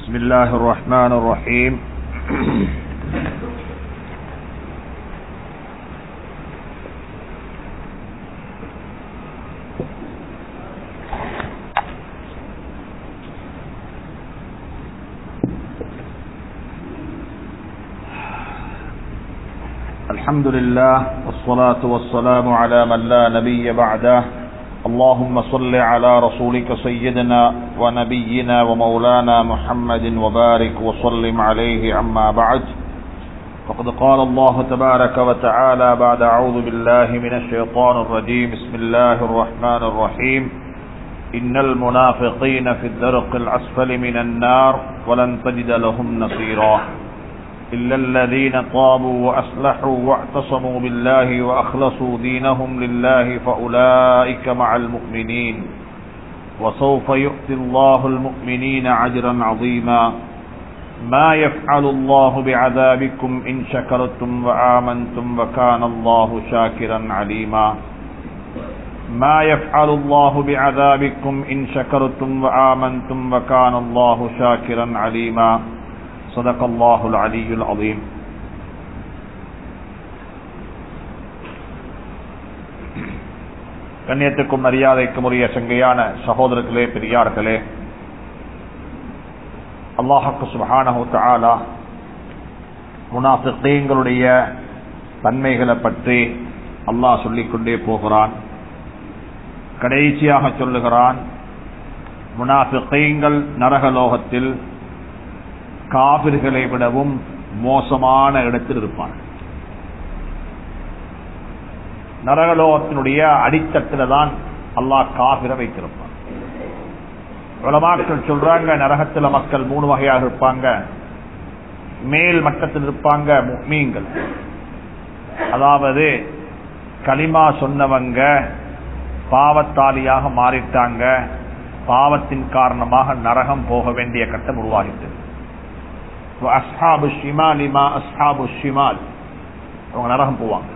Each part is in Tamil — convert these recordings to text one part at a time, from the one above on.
بسم الله الرحمن الرحيم الحمد لله والصلاة والسلام على من لا نبي بعده اللهم صل على رسولك سيدنا ونبينا ومولانا محمد وبارك وسلم عليه عما بعد فقد قال الله تبارك وتعالى بعد أعوذ بالله من الشيطان الرجيم بسم الله الرحمن الرحيم إن المنافقين في الدرق الأسفل من النار ولن تجد لهم نصيرا إلا الذين طابوا وأصلحوا واعتصموا بالله وأخلصوا دينهم لله فأولئك مع المؤمنين وسوف يؤتي الله المؤمنين عجرا عظيما ما يفعل الله بعذابكم إن شكرتم وآمنتم وكان الله شاكرا عليما ما يفعل الله بعذابكم إن شكرتم وآمنتم وكان الله شاكرا عليما صدق الله العلي العظيم கண்ணியத்துக்கும் மரியாதைக்கும் உரிய சங்கையான சகோதரர்களே பெரியார்களே அல்லாஹக்கு சுபஹானஹு தஆலா முனாஃபிகீன்களுடைய தன்மைகளை பற்றி அல்லாஹ் சொல்லிக்கொண்டே போகிறான் கடைசியாக சொல்லுகிறான் முனாஃபிகீன்கள் நரகலோகத்தில் காவிர்களை விடவும் மோசமான இடத்தில் இருப்பான் நரகலோகத்தினுடைய அடித்தட்டில் தான் அல்லாஹ் காவிர வைத்திருப்பான் உலமாக்கள் சொல்றாங்க நரகத்தில் மக்கள் மூணு வகையாக இருப்பாங்க மேல் மட்டத்தில் இருப்பாங்க மீன்கள் அதாவது களிமா சொன்னவங்க பாவத்தாலியாக மாறிட்டாங்க பாவத்தின் காரணமாக நரகம் போக வேண்டிய கட்டம் உருவாகிட்டது அஸ்ஹாபு ஷிமால் இமா அஸ்ஹாபு ஷிமால் அவங்க நரகம் போவாங்க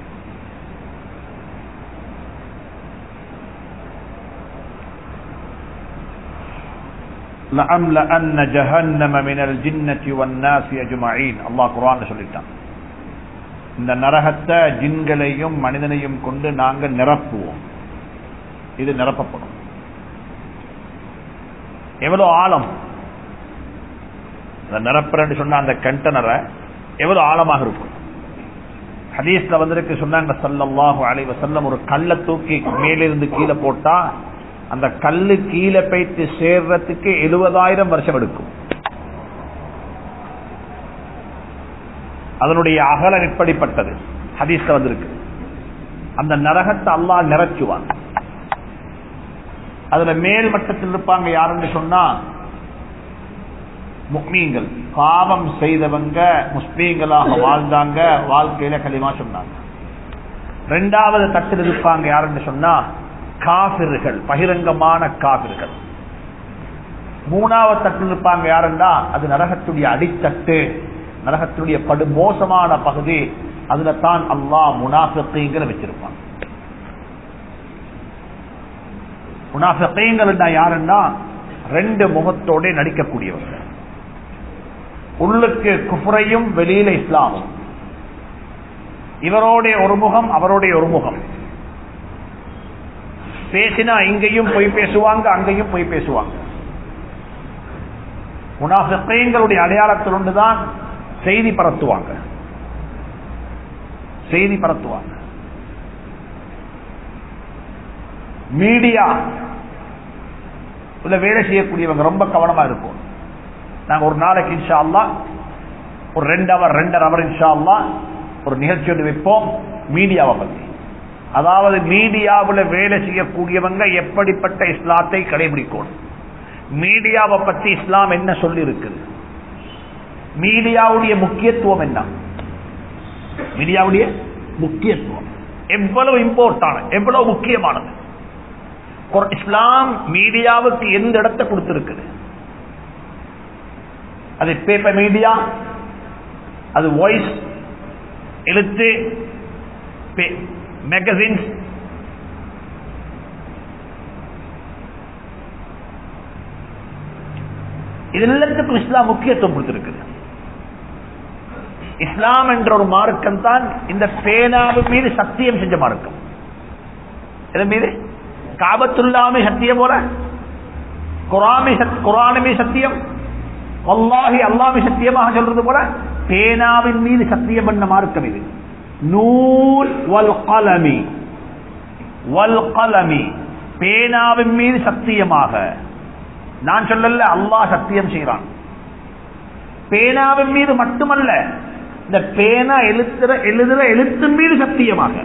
لأملأن جهنم من الجنة والناس أجمعين الله قرآن சொல்லிட்டான் இந்த நரகத்தை ஜின்களையும் மனிதனையும் கொண்டு நாங்க நிரப்புவோம் இது நிரப்பப்படும் எவ்வளவு ஆழம் நிரப்புறன்னு சொன்ன அந்த கண்டனரை எவ்வளவு ஆழமாக இருக்கும் ஹதீஸ்ல வந்திருக்கு சொன்னாங்க சல்லல்லாஹு அலைவ செல்லம் ஒரு கல்லை தூக்கி மேலிருந்து கீழே போட்டா அந்த கல்லு கீழே போயிட்டு சேர்றதுக்கு எழுபதாயிரம் வருஷம் எடுக்கும் அதனுடைய அகலம் இப்படிப்பட்டது ஹதீஸ்ல வந்திருக்கு அந்த நரகத்தை அல்லா நிறைச்சுவான் அதுல மேல் மட்டத்தில் இருப்பாங்க யாருன்னு சொன்னா முக்மீன்கள் பாவம் செய்தவங்க முஸ்லீம்களாக வாழ்ந்தாங்க வாழ்க்கையில களிமா சொன்னாங்க ரெண்டாவது தட்டில் இருப்பாங்க யாருன்னு சொன்னா காபிர்கள் பகிரங்கமான காபிர்கள் மூணாவது தட்டில் இருப்பாங்க யாருன்னா அது நரகத்துடைய அடித்தட்டு நரகத்துடைய படு மோசமான பகுதி அதுல தான் அல்லா முனாஃபிங்கிற வச்சிருப்பாங்க முனாஃபிங்கள் யாருன்னா ரெண்டு முகத்தோட நடிக்கக்கூடியவங்க உள்ளுக்கு குஃபரையும் வெளியில இஸ்லாமும் இவரோடைய ஒரு முகம் அவருடைய ஒரு முகம் பேசினா இங்கேயும் போய் பேசுவாங்க அங்கேயும் போய் பேசுவாங்க முனாஃபிகளுடைய அடையாளத்தில் ஒன்றுதான் செய்தி பரத்துவாங்க செய்தி பரத்துவாங்க மீடியா உள்ள வேலை செய்யக்கூடியவங்க ரொம்ப கவனமா இருக்கும் நாங்க ஒரு நாளைக்கு இன்ஷா அல்லா ஒரு ரெண்டு அவர் ரெண்டரை அவர் இன்ஷா அல்லா ஒரு நிகழ்ச்சி ஒன்று வைப்போம் மீடியாவை பத்தி அதாவது மீடியாவில் வேலை செய்யக்கூடியவங்க எப்படிப்பட்ட இஸ்லாத்தை கடைபிடிக்கணும் மீடியாவை பத்தி இஸ்லாம் என்ன சொல்லி இருக்குது மீடியாவுடைய முக்கியத்துவம் என்ன மீடியாவுடைய முக்கியத்துவம் எவ்வளவு இம்பார்ட்டான எவ்வளவு முக்கியமானது இஸ்லாம் மீடியாவுக்கு எந்த இடத்தை கொடுத்திருக்குது அது பேப்பர் மீடியா அது வாய்ஸ் எழுத்து மேகசின்ஸ் இது எல்லாத்துக்கும் இஸ்லாம் முக்கியத்துவம் கொடுத்திருக்குது இஸ்லாம் என்ற ஒரு மார்க்கம் தான் இந்த பேனாவின் மீது சத்தியம் செஞ்ச மார்க்கம் இதன் மீது காபத்துல்லாமே சத்தியம் போல குராமி குரானுமே சத்தியம் அல்லாஹி அல்லாமி சத்தியமாக சொல்றது போல பேனாவின் மீது சத்தியம் பண்ண மார்க்கம் இது நூல் வல் கலமி வல் கலமி பேனாவின் மீது சத்தியமாக நான் சொல்லல அல்லாஹ் சத்தியம் செய்யறான் பேனாவின் மீது மட்டுமல்ல இந்த பேனா எழுத்துற எழுதுற எழுத்தின் மீது சத்தியமாக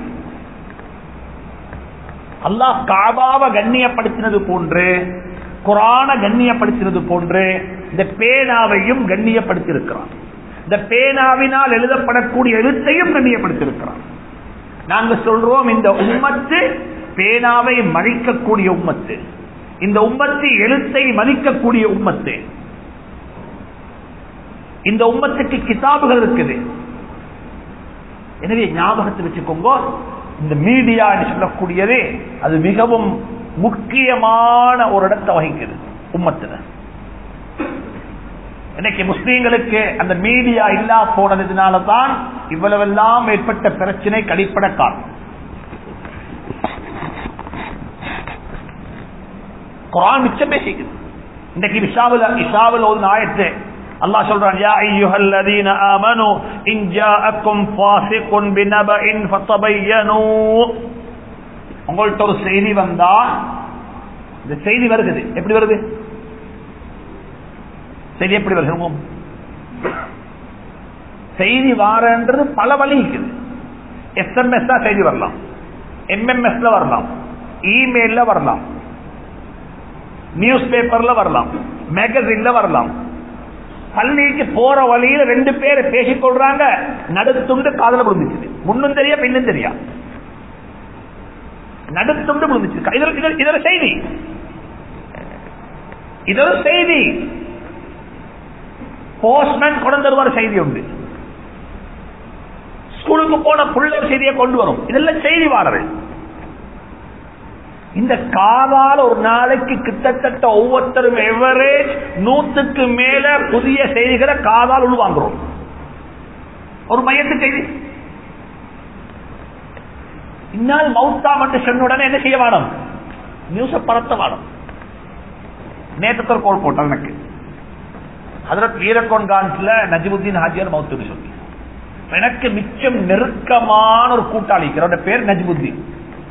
அல்லாஹ் காபாவை கண்ணியப்படுத்தினது போன்று குரான கண்ணியப்படுத்தினது போன்று இந்த பேனாவையும் கண்ணியப்படுத்தியிருக்கிறான் இந்த பேனாவினால் எழுதப்படக்கூடிய எழுத்தையும் கண்ணியப்படுத்தியிருக்கிறான் நாங்க சொல்றோம் இந்த உம்மத்து பேனாவை மதிக்கக்கூடிய உம்மத்து இந்த உம்மத்து எழுத்தை மதிக்கக்கூடிய உம்மத்து இந்த உம்மத்துக்கு கிதாபுகள் இருக்குது எனவே ஞாபகத்தை வச்சுக்கோங்க இந்த மீடியா சொல்லக்கூடியது அது மிகவும் முக்கியமான ஒரு இடத்தை வகிக்குது உம்மத்துல இன்னைக்கு முஸ்லீம்களுக்கு அந்த மீடியா இல்லா போனதுனால தான் இவ்வளவெல்லாம் ஏற்பட்ட பிரச்சனை கடிப்பட காரணம் குரான் மிச்சம் பேசிக்குது இன்னைக்கு விஷாவில் இஷாவில் ஒரு ஆயத்து அல்லாஹ் சொல்றான் யா அய்யுஹல்லதீன ஆமனு இன் ஜாஅக்கும் ஃபாஸிகுன் பினபஇன் ஃபதபையனு உங்கள்ட்ட ஒரு செய்தி வந்தா இந்த செய்தி வருகிறது எப்படி வருது செய்தி எப்படி வருது செய்தி வாரன்றது பல வழி இருக்குது எஸ்எம்எஸ் தான் செய்தி வரலாம் எம்எம்எஸ்ல வரலாம் இமெயில்ல வரலாம் நியூஸ் பேப்பர்ல வரலாம் மேகசின்ல வரலாம் பள்ளிக்கு போற வழியில ரெண்டு பேர் பேசிக் கொள்றாங்க நடுத்துண்டு காதல விழுந்துச்சு முன்னும் தெரியா பின்னும் தெரியா நடுத்துண்டு விழுந்துச்சு இது- இது- இது ஒரு செய்தி இது ஒரு செய்தி போஸ்ட்மேன் கொண்டு வருவார் செய்தி உண்டு ஸ்கூலுக்கு போன புள்ள செய்தியை கொண்டு வரும் இதெல்லாம் செய்தி வாரது இந்த காதால ஒரு நாளைக்கு கிட்டத்தட்ட ஒவ்வொருத்தரும் எவரேஜ் நூத்துக்கு மேல புதிய செய்திகளை காதால் உள்வாங்குறோம் ஒரு மையத்து செய்தி இன்னால் மௌத்தா மட்டும் சொன்ன உடனே என்ன செய்ய வேணும் நியூஸ பரத்த வேணும் நேற்று ஒரு கோல் போட்டான் எனக்கு ஹதரத் வீரகோன் கான்ஸ்ல நஜிமுத்தீன் ஹாஜியார் மௌத்துன்னு சொல்லி எனக்கு மிச்சம் நெருக்கமான ஒரு கூட்டாளி இருக்கிற பேர் நஜிமுத்தீன்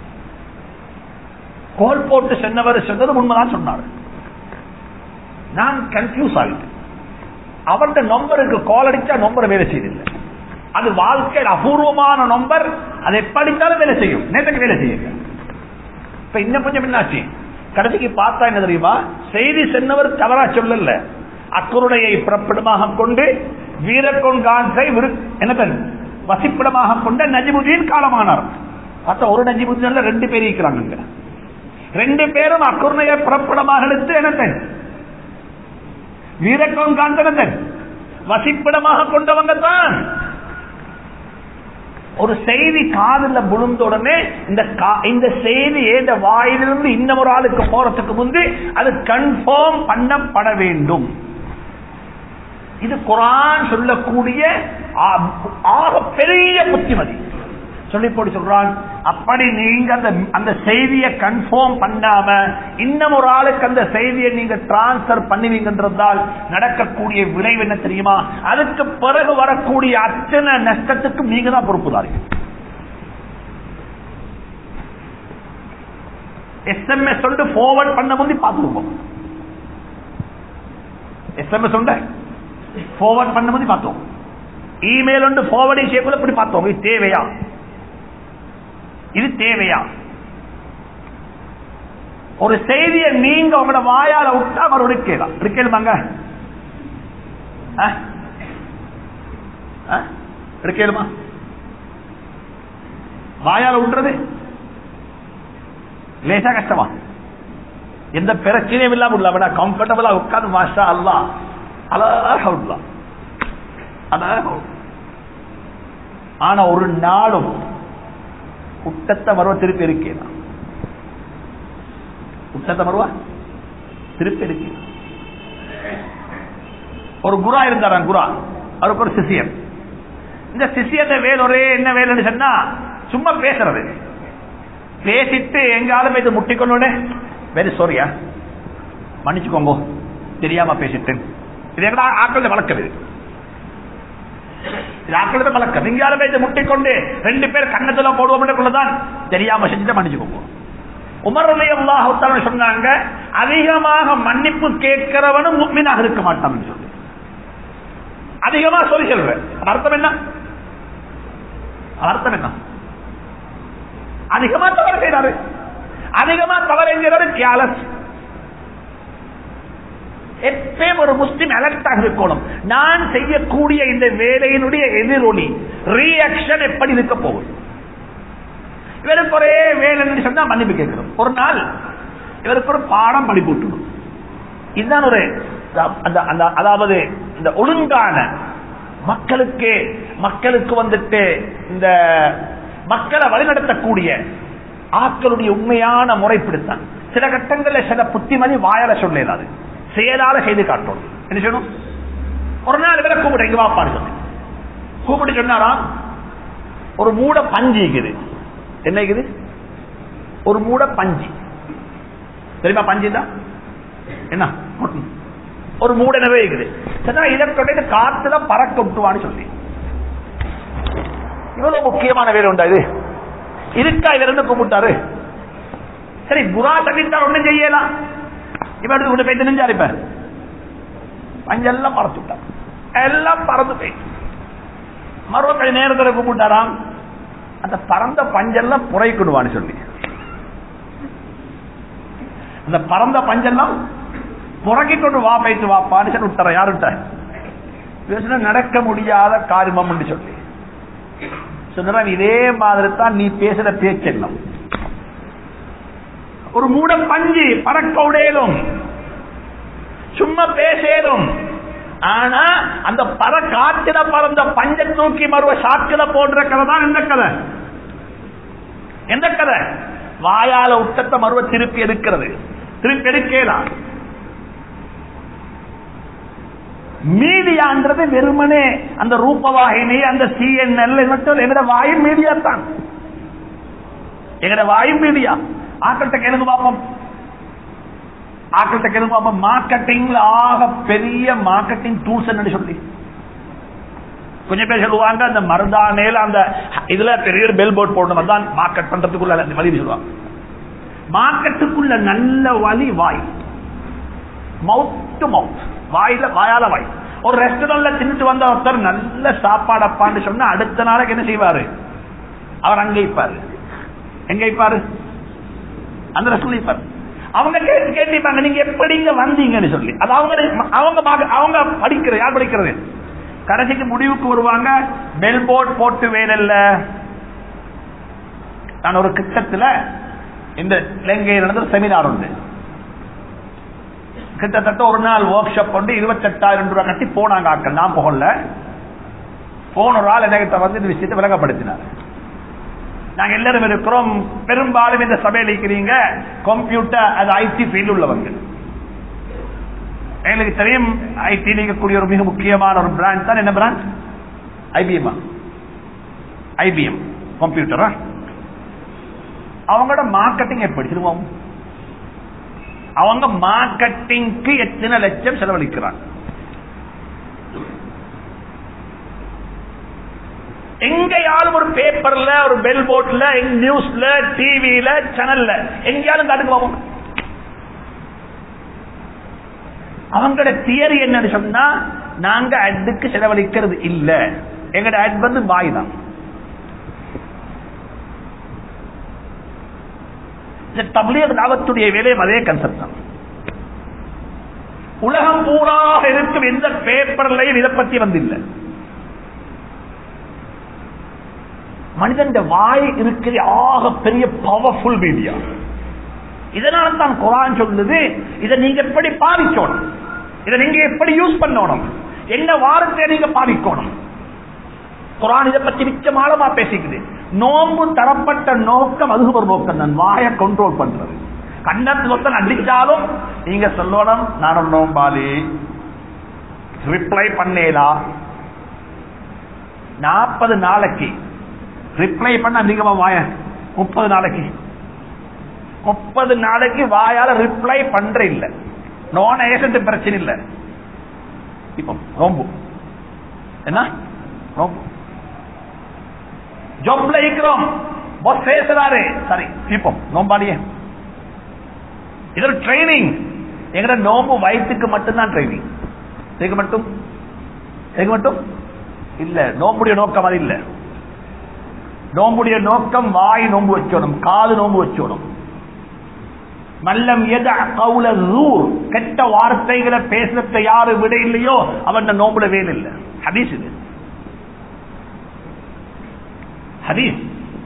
கோல் போட்டு சென்னவர் சொன்னது உண்மைதான் சொன்னார் நான் கன்ஃபியூஸ் ஆகிட்டேன் அவருடைய நம்பருக்கு கால் அடிச்சா நம்பர் வேலை செய்யவில்லை அது வாழ்க்கையில் அபூர்வமான நம்பர் அது எப்படித்தாலும் வேலை செய்யும் நேற்றுக்கு வேலை செய்யுங்க இப்ப இன்னும் கொஞ்சம் என்னாச்சு கடைசிக்கு பார்த்தா என்ன தெரியுமா செய்தி சென்னவர் தவறா சொல்லல அக்குருடையை புறப்படமாக கொண்டு வீரக்கொன் கான்சை என்ன வசிப்பிடமாக கொண்ட நஜிமுதீன் காலமானார் பார்த்தா ஒரு நஜிமுதீன்ல ரெண்டு பேர் இருக்கிறாங்க இங்க. ரெண்டு பேரும் அக்குருணையை புறப்படமாக எடுத்து என்னத்தன் வீரக்கோன் காந்தனந்தன் வசிப்பிடமாக கொண்டவங்க தான் ஒரு செய்தி காதுல விழுந்த உடனே இந்த கா- இந்த செய்தி ஏந்த வாயிலிருந்து இன்னொரு ஆளுக்கு போறதுக்கு முன்பு அது கன்ஃபார்ம் பண்ணப்பட வேண்டும் இது குரான் சொல்லக்கூடிய ஆ- ஆக பெரிய புத்திமதி சொல்லி போட்டு சொல்றான் அப்படி நீங்க அந்த அந்த செய்தியை கன்ஃபார்ம் பண்ணாம இன்னும் ஒரு ஆளுக்கு அந்த செய்தியை நீங்க டிரான்ஸ்பர் பண்ணுவீங்கன்றதால் நடக்கக்கூடிய விளைவு என்ன தெரியுமா அதுக்கு பிறகு வரக்கூடிய அத்தனை நஷ்டத்துக்கும் நீங்க தான் பொறுப்புதாரி எஸ்எம்எஸ் சொல்லிட்டு forward பண்ண முந்தி பார்த்துருப்போம் எஸ்எம்எஸ் உண்டு forward பண்ண முந்தி பார்த்தோம் இமெயில் உண்டு forwarding செய்யக்குள்ள இப்படி பார்த்தோம் இது தேவையா இது தேவையா ஒரு செய்தியை நீங்க உங்களோட வாயால விட்டா அவர் இருக்கலாம் இருக்கலுமாங்க இருக்கலுமா வாயால விட்டுறது லேசா கஷ்டமா எந்த பிரச்சனையும் இல்லாம உள்ள விட கம்ஃபர்டபுளா உட்கார்ந்து மாஷா அல்லா அழகா விடலாம் அழகா விடலாம். ஆனா ஒரு நாளும் குட்டத்தை மருவ திருப்பி இருக்கலாம் குட்டத்தை மருவா திருப்பி இருக்கலாம் ஒரு குரா இருந்தாராம் குரா அவருக்கு ஒரு சிசியன் இந்த சிசியத்தை வேலை ஒரே என்ன வேலைன்னு சொன்னா சும்மா பேசுறது பேசிட்டு எங்காலும் இது முட்டிக்கொண்டு வெரி சாரியா மன்னிச்சுக்கோங்க தெரியாம பேசிட்டேன் இது எங்கடா ஆக்கள் வளர்க்குது இது ஆக்கள் வளர்க்க எங்காலும் இது முட்டிக்கொண்டு ரெண்டு பேர் கண்ணத்துல போடுவோம் தெரியாம செஞ்சுட்டு மன்னிச்சுக்கோங்க உமர் அலி அல்லாஹ் சொன்னாங்க அதிகமாக மன்னிப்பு கேட்கிறவனும் முக்மீனாக இருக்க மாட்டான் சொல்லி அதிகமா சொல்லி சொல்றேன் அர்த்தம் என்ன அர்த்தம் என்ன அதிகமா தவறு செய்யறாரு அதிகமா தவறு என்கிறாரு கேலஸ் எப்பயும் ஒரு முஸ்லிம் அலர்ட்டாக இருக்கணும் நான் செய்யக்கூடிய இந்த வேலையினுடைய எதிரொலி ரியாக்ஷன் எப்படி இருக்க போகுது இவருக்கு ஒரே வேலைன்னு சொன்னா மன்னிப்பு கேட்கிறோம் ஒரு நாள் இவருக்கு ஒரு பாடம் படிப்பு விட்டுடும் இதுதான் ஒரு அந்த அந்த அதாவது இந்த ஒழுங்கான மக்களுக்கு மக்களுக்கு வந்துட்டு இந்த மக்களை வழிநடத்தக்கூடிய ஆக்களுடைய உண்மையான முறைப்பிடித்தான் சில கட்டங்களில் சில புத்திமதி வாயால சொல்லலாது செயலால செய்து காட்டும் என்ன சொல்லணும் ஒரு நாள் இவரை கூப்பிட இங்க வாப்பாடு சொல்லி கூப்பிட்டு சொன்னாராம் ஒரு மூட பஞ்சு இருக்குது என்ன இருக்குது ஒரு மூட பஞ்சு தெரியுமா பஞ்சு தான் என்ன ஒரு மூட நிறைய இருக்குது இதற்குடைய காத்துல பறக்க விட்டுவான்னு சொல்லி இவ்வளவு முக்கியமான வேலை உண்டா இது இருக்கா இவர் இருந்து கூப்பிட்டாரு சரி புறா தவிர்த்தால் ஒண்ணும் செய்யலாம் இவன் எடுத்து கொண்டு போய் நெஞ்சாரு இப்ப பஞ்செல்லாம் பறந்து விட்டார் எல்லாம் பறந்து போயிட்டு மறுபடி நேரத்தில் கூப்பிட்டாராம் அந்த பறந்த பஞ்செல்லாம் புறைக்கிடுவான்னு சொல்லி அந்த பறந்த பஞ்செல்லாம் புறக்கி கொண்டு வா போயிட்டு வாப்பான்னு சொல்லி விட்டார யாருட்ட நடக்க முடியாத காரியம் சொல்லி சொன்ன இதே மாதிரி தான் நீ பேசுற பேச்செல்லாம் ஒரு மூட பஞ்சு பறக்க உடையலும் சும்மா பேசேதும் ஆனா அந்த பற காத்திர பறந்த பஞ்ச தூக்கி மறுவ சாக்கில போன்ற கதை தான் எந்த கதை எந்த கதை வாயால உத்தத்தை மறுவ திருப்பி எடுக்கிறது திருப்பி எடுக்கலாம் மீடியான்றது வெறுமனே அந்த ரூபவாகினி அந்த சிஎன்எல் எங்கட வாயும் மீடியா தான் எங்கட வாயும் மீடியா ஆக்கள்கிட்ட கேளுங்க பார்ப்போம் ஆக்கள்கிட்ட கேளுங்க பார்ப்போம் மார்க்கெட்டிங்ல ஆக பெரிய மார்க்கெட்டிங் டூல்ஸ் என்ன சொல்லி கொஞ்சம் பேர் சொல்லுவாங்க அந்த மருதானேல அந்த இதுல பெரிய பெல் போர்ட் போடணும் அதான் மார்க்கெட் பண்றதுக்குள்ள அந்த வழி சொல்லுவாங்க மார்க்கெட்டுக்குள்ள நல்ல வழி வாய் மவுத் டு மவுத் வாயில வாயால வாய் ஒரு ரெஸ்டாரண்ட்ல தின்னுட்டு வந்த ஒருத்தர் நல்ல சாப்பாடு அப்பான்னு சொன்னா அடுத்த நாளைக்கு என்ன செய்வாரு அவர் அங்க இப்பாரு எங்க இப்பாரு அந்த ரெஸ்டாரண்ட் இப்பாரு அவங்க கேட்டு கேட்டிருப்பாங்க நீங்க எப்படி இங்க வந்தீங்கன்னு சொல்லி அது அவங்க அவங்க அவங்க படிக்கிற யார் படிக்கிறது கடைசிக்கு முடிவுக்கு வருவாங்க பெல் போர்ட் போட்டு வேலைல்ல நான் ஒரு கிட்டத்துல இந்த இலங்கையில் நடந்த செமினார் உண்டு கிட்டத்தட்ட ஒரு நாள் ஒர்க் ஷாப் கொண்டு இருபத்தெட்டாயிரம் ரூபாய் கட்டி போனாங்க ஆக்கள் நான் போகல போன ஒரு ஆள் என்கிட்ட வந்து இந்த விஷயத்தை விளங்கப்படுத்தினார் நாங்க எல்லாரும் இருக்கிறோம் பெரும்பாலும் இந்த சபையில் இருக்கிறீங்க கம்ப்யூட்டர் அது ஐடி ஃபீல்டு உள்ளவங்க எங்களுக்கு தெரியும் ஐடி இருக்கக்கூடிய ஒரு மிக முக்கியமான ஒரு பிராண்ட் தான் என்ன பிராண்ட் ஐபிஎம் ஐபிஎம் கம்ப்யூட்டரா அவங்களோட மார்க்கெட்டிங் எப்படி திரும்பவும் அவங்க மார்க்கெட்டிங்க்கு எத்தனை லட்சம் செலவழிக்கிறாங்க எங்கேயாலும் ஒரு பேப்பர்ல ஒரு பெல் போர்ட்ல நியூஸ்ல டிவியில சேனல்ல எங்கேயாலும் காட்டுக்கு போவோம் அவங்களோட தியரி என்னன்னு சொன்னா நாங்க அட்டுக்கு செலவழிக்கிறது இல்ல எங்கட அட் வந்து வாய் தான் தபிலியர் தாவத்துடைய வேலையும் அதே கன்செப்ட் தான் உலகம் பூராக இருக்கும் எந்த பேப்பர்லையும் இதை பத்தி வந்தில்லை மனிதன் வாய் இருக்கிற ஆக பெரிய பவர்ஃபுல் மீடியா இதனால தான் குரான் சொல்லுது இதை நீங்க எப்படி பாவிக்கணும் இதை நீங்க எப்படி யூஸ் பண்ணணும் என்ன வாரத்தை நீங்க பாவிக்கணும் குரான் இதை பத்தி மிச்சம் ஆழமா பேசிக்குது நோம்பு தரப்பட்ட நோக்கம் அது ஒரு நோக்கம் தான் வாயை கண்ட்ரோல் பண்றது கண்ணத்து ஒத்தன் அடிச்சாலும் நீங்க சொல்லணும் நான் நோம்பாளி ரிப்ளை பண்ணேலா நாற்பது நாளைக்கு ரிப்ளை பண்ண அதிகமா வாய முப்பது நாளைக்கு முப்பது நாளைக்கு வாயால ரிப்ளை பண்ற இல்ல நோன் ஏசன்ட் பிரச்சனை இல்ல இப்போ ரொம்ப என்ன ரொம்ப ஜாப்ல இருக்கிறோம் பாஸ் பேசுறாரு சரி இப்போ நோம்பாடியே இது ஒரு ட்ரைனிங் எங்கட நோம்பு வயிற்றுக்கு மட்டும்தான் ட்ரைனிங் இதுக்கு மட்டும் இதுக்கு மட்டும் இல்ல நோம்புடைய நோக்கம் அது இல்ல நோம்புடைய நோக்கம் வாய் நோம்பு வச்சோணும் காது நோம்பு வச்சோணும் மல்லம் எத கவுல ரூர் கெட்ட வார்த்தைகளை பேசுறத யாரு விட இல்லையோ அவன் நோம்புல வேலை இல்லை ஹதீஸ் இது ஹதீஸ்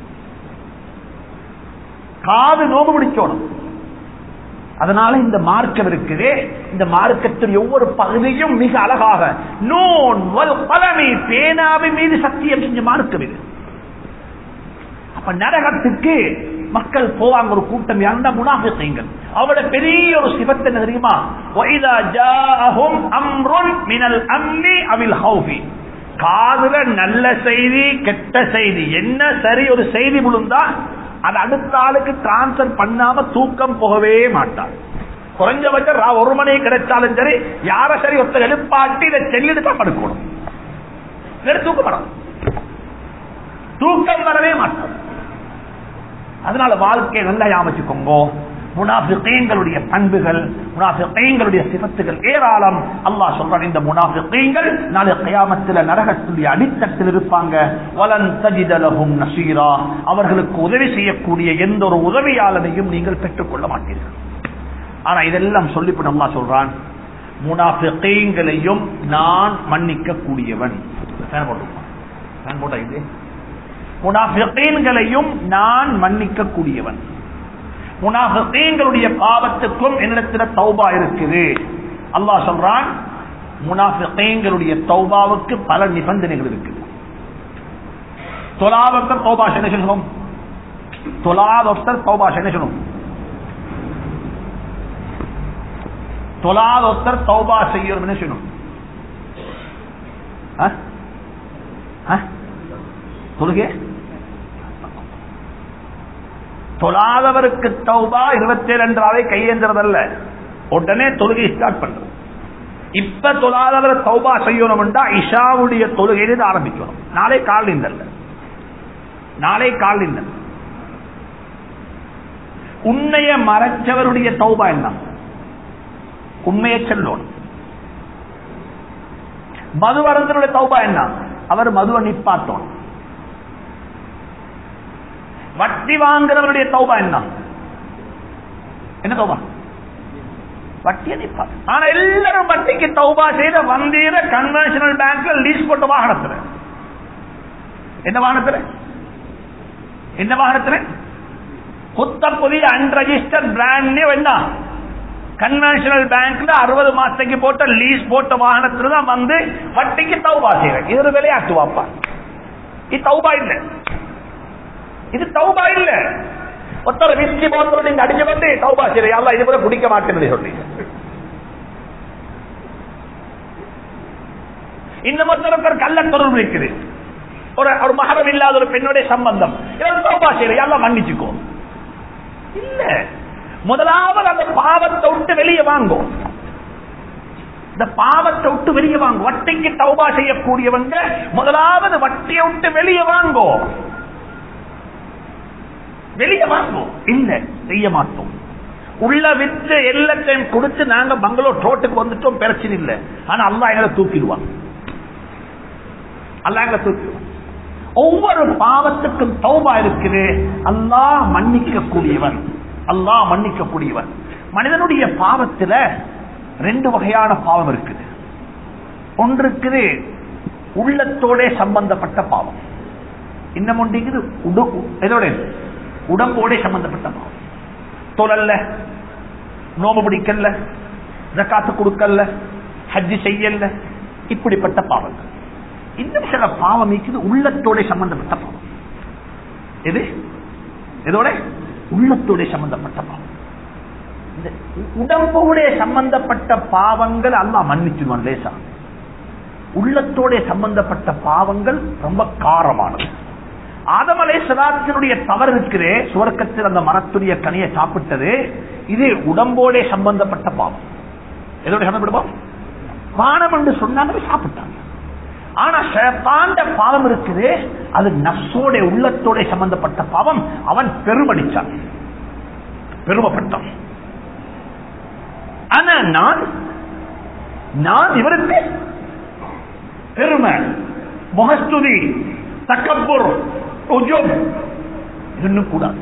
காது நோம்பு பிடிச்சோணும் அதனால இந்த மார்க்கம் இருக்குது இந்த மார்க்கத்தின் ஒவ்வொரு பகுதியும் மிக அழகாக நோன் பழமை பேனாவை மீது சத்தியம் செஞ்ச மார்க்கம் இது அப்ப நரகத்துக்கு மக்கள் போவாங்க ஒரு கூட்டம் யாருந்தா முனாஃபிகள் அவட பெரிய ஒரு சிவத்தை என்ன தெரியுமா வைதா ஜாஅஹும் அம்ருன் மினல் அம்னி அவில் ஹௌஃபி காதுல நல்ல செய்தி கெட்ட செய்தி என்ன சரி ஒரு செய்தி விழுந்தா அது அடுத்த ஆளுக்கு டிரான்ஸ்பர் பண்ணாம தூக்கம் போகவே மாட்டார் குறைஞ்சபட்சம் ரா- ஒரு மணி கிடைச்சாலும் சரி யார சரி ஒருத்தர் எழுப்பாட்டி இதை செல்லிட்டு தான் படுக்கணும் இல்லைன்னா தூக்கம் வராது தூக்கம் வரவே மாட்டார் அதனால வாழ்க்கையை நல்லா யாமச்சுக்கோங்க முனாஃபிகீன்களுடைய பண்புகள் முனாஃபிகீன்களுடைய சிபத்துகள் ஏராளம் அல்லாஹ் சொல்றான் இந்த முனாஃபிகீன்கள் நாளை கியாமத்தில் நரகத்துடைய அடித்தட்டில் இருப்பாங்க வலன் தஜித லஹும் நசீரா அவர்களுக்கு உதவி செய்யக்கூடிய எந்த ஒரு உதவியாளனையும் நீங்கள் பெற்றுக்கொள்ள மாட்டீர்கள் ஆனா இதெல்லாம் சொல்லிவிட்டு அல்லாஹ் சொல்றான் முனாஃபிகீன்களையும் நான் மன்னிக்க கூடியவன் ஃபேன் போட்டுருப்பான் ஃபேன் போட்டா இது முனாஃபிகீன்களையும் நான் மன்னிக்க கூடியவன் முனாஃபிகீன்களுடைய பாவத்துக்கும் என்னிடத்தில் தௌபா இருக்குது அல்லாஹ் சொல்றான் முனாஃபிகீன்களுடைய தௌபாவுக்கு பல நிபந்தனைகள் இருக்குது தொலாவத்தர் தௌபா என்ன சொல்லணும் தொலாவத்தர் தௌபா என்ன சொல்லணும் தொலாவத்தர் தௌபா செய்யணும் என்ன சொல்லணும் ஆ? ஆ? தொழுகை தொழாதவருக்கு தௌபா இருபத்தி ரெண்டாவை கையேந்திரதல்ல உடனே தொழுகை ஸ்டார்ட் பண்றது இப்ப தொழாதவரை தௌபா செய்யணும்டா இஷாவுடைய தொழுகையிலிருந்து ஆரம்பிக்கணும் நாளை கால் இல்ல நாளை கால் இல்ல உண்மைய மறைச்சவருடைய தௌபா என்ன உண்மையை செல்லணும் மது வரந்தனுடைய தௌபா என்ன அவர் மதுவை நிப்பாட்டணும் வட்டி வாங்குறவருடைய தௌபா என்ன என்ன தௌபா வட்டியை நிப்பாட்டு ஆனா எல்லாரும் வட்டிக்கு தௌபா செய்த வந்தீர கன்வென்ஷனல் பேங்க்ல லீஸ் போட்ட வாகனத்துல என்ன வாகனத்துல என்ன வாகனத்துல புத்த புதிய அன்ரெஜிஸ்டர் பிராண்ட் நியூ என்ன கன்வென்ஷனல் பேங்க்ல அறுபது மாசத்துக்கு போட்ட லீஸ் போட்ட வாகனத்துல தான் வந்து வட்டிக்கு தௌபா செய்யறேன் இது ஒரு விளையாட்டு வாப்பா இது தௌபா இல்ல இது தௌபா இல்ல ஒருத்தர் விஸ்கி போத்தல நீங்க அடிச்சு வந்து தௌபா செய்யறீங்க அல்ல இது கூட குடிக்க மாட்டேன்னு சொல்லி இந்த மொத்தர் கள்ள தொடர்பு இருக்குது ஒரு ஒரு மகரம் இல்லாத ஒரு பெண்ணுடைய சம்பந்தம் இவர் தௌபா செய்யறீங்க எல்லாம் மன்னிச்சுக்கோ இல்ல முதலாவது அந்த பாவத்தை விட்டு வெளியே வாங்கும் இந்த பாவத்தை விட்டு வெளியே வாங்கும் வட்டிக்கு தௌபா செய்யக்கூடியவங்க முதலாவது வட்டியை விட்டு வெளியே வாங்கும் வெளியே வாங்கும் இல்ல செய்ய மாட்டோம் உள்ள வித்து எல்லாத்தையும் கொடுத்து நாங்க பங்களூர் ரோட்டுக்கு வந்துட்டோம் பிரச்சனை இல்லை ஆனா அல்லா எங்களை தூக்கிடுவான் அல்லா எங்களை தூக்கிடுவான் ஒவ்வொரு பாவத்துக்கும் தௌபா இருக்குது அல்லாஹ் மன்னிக்க கூடியவன் அல்லாஹ் மன்னிக்க கூடியவன் மனிதனுடைய பாவத்துல ரெண்டு வகையான பாவம் இருக்குது ஒன்று இருக்குது உள்ளத்தோட சம்பந்தப்பட்ட பாவம் இன்னும் ஒன்று இருக்குது உடு எதோட உடம்போட சம்பந்தப்பட்ட பாவம் தொழல்ல நோம்பு பிடிக்கல ஜக்காத்து கொடுக்கல ஹஜ்ஜி செய்யல இப்படிப்பட்ட பாவங்கள் இன்னும் சில பாவம் இருக்குது உள்ளத்தோட சம்பந்தப்பட்ட பாவம் எது எதோட உள்ளத்தோட சம்பந்தப்பட்ட பாவம் இந்த உடம்போட சம்பந்தப்பட்ட பாவங்கள் அல்லாஹ் மன்னிச்சுடுவான் லேசா உள்ளத்தோட சம்பந்தப்பட்ட பாவங்கள் ரொம்ப காரமானது ஆதமலை சலாத்தினுடைய தவறு இருக்கிறே சுவர்க்கத்தில் அந்த மரத்துடைய கனியை சாப்பிட்டது இது உடம்போட சம்பந்தப்பட்ட பாவம் எதோட சம்பந்தப்படுவோம் பானம் என்று சொன்னாங்க சாப்பிட்டாங்க ஆனா ஷேத்தாண்ட பாவம் இருக்குது அது நப்சோட உள்ளத்தோட சம்பந்தப்பட்ட பாவம் அவன் பெருமடிச்சான் பெருமைப்பட்டான் ஆனா நான் நான் இவருக்கு பெருமை முகஸ்துதி தக்கப்பூர் உஜுப் இது இன்னும் கூடாது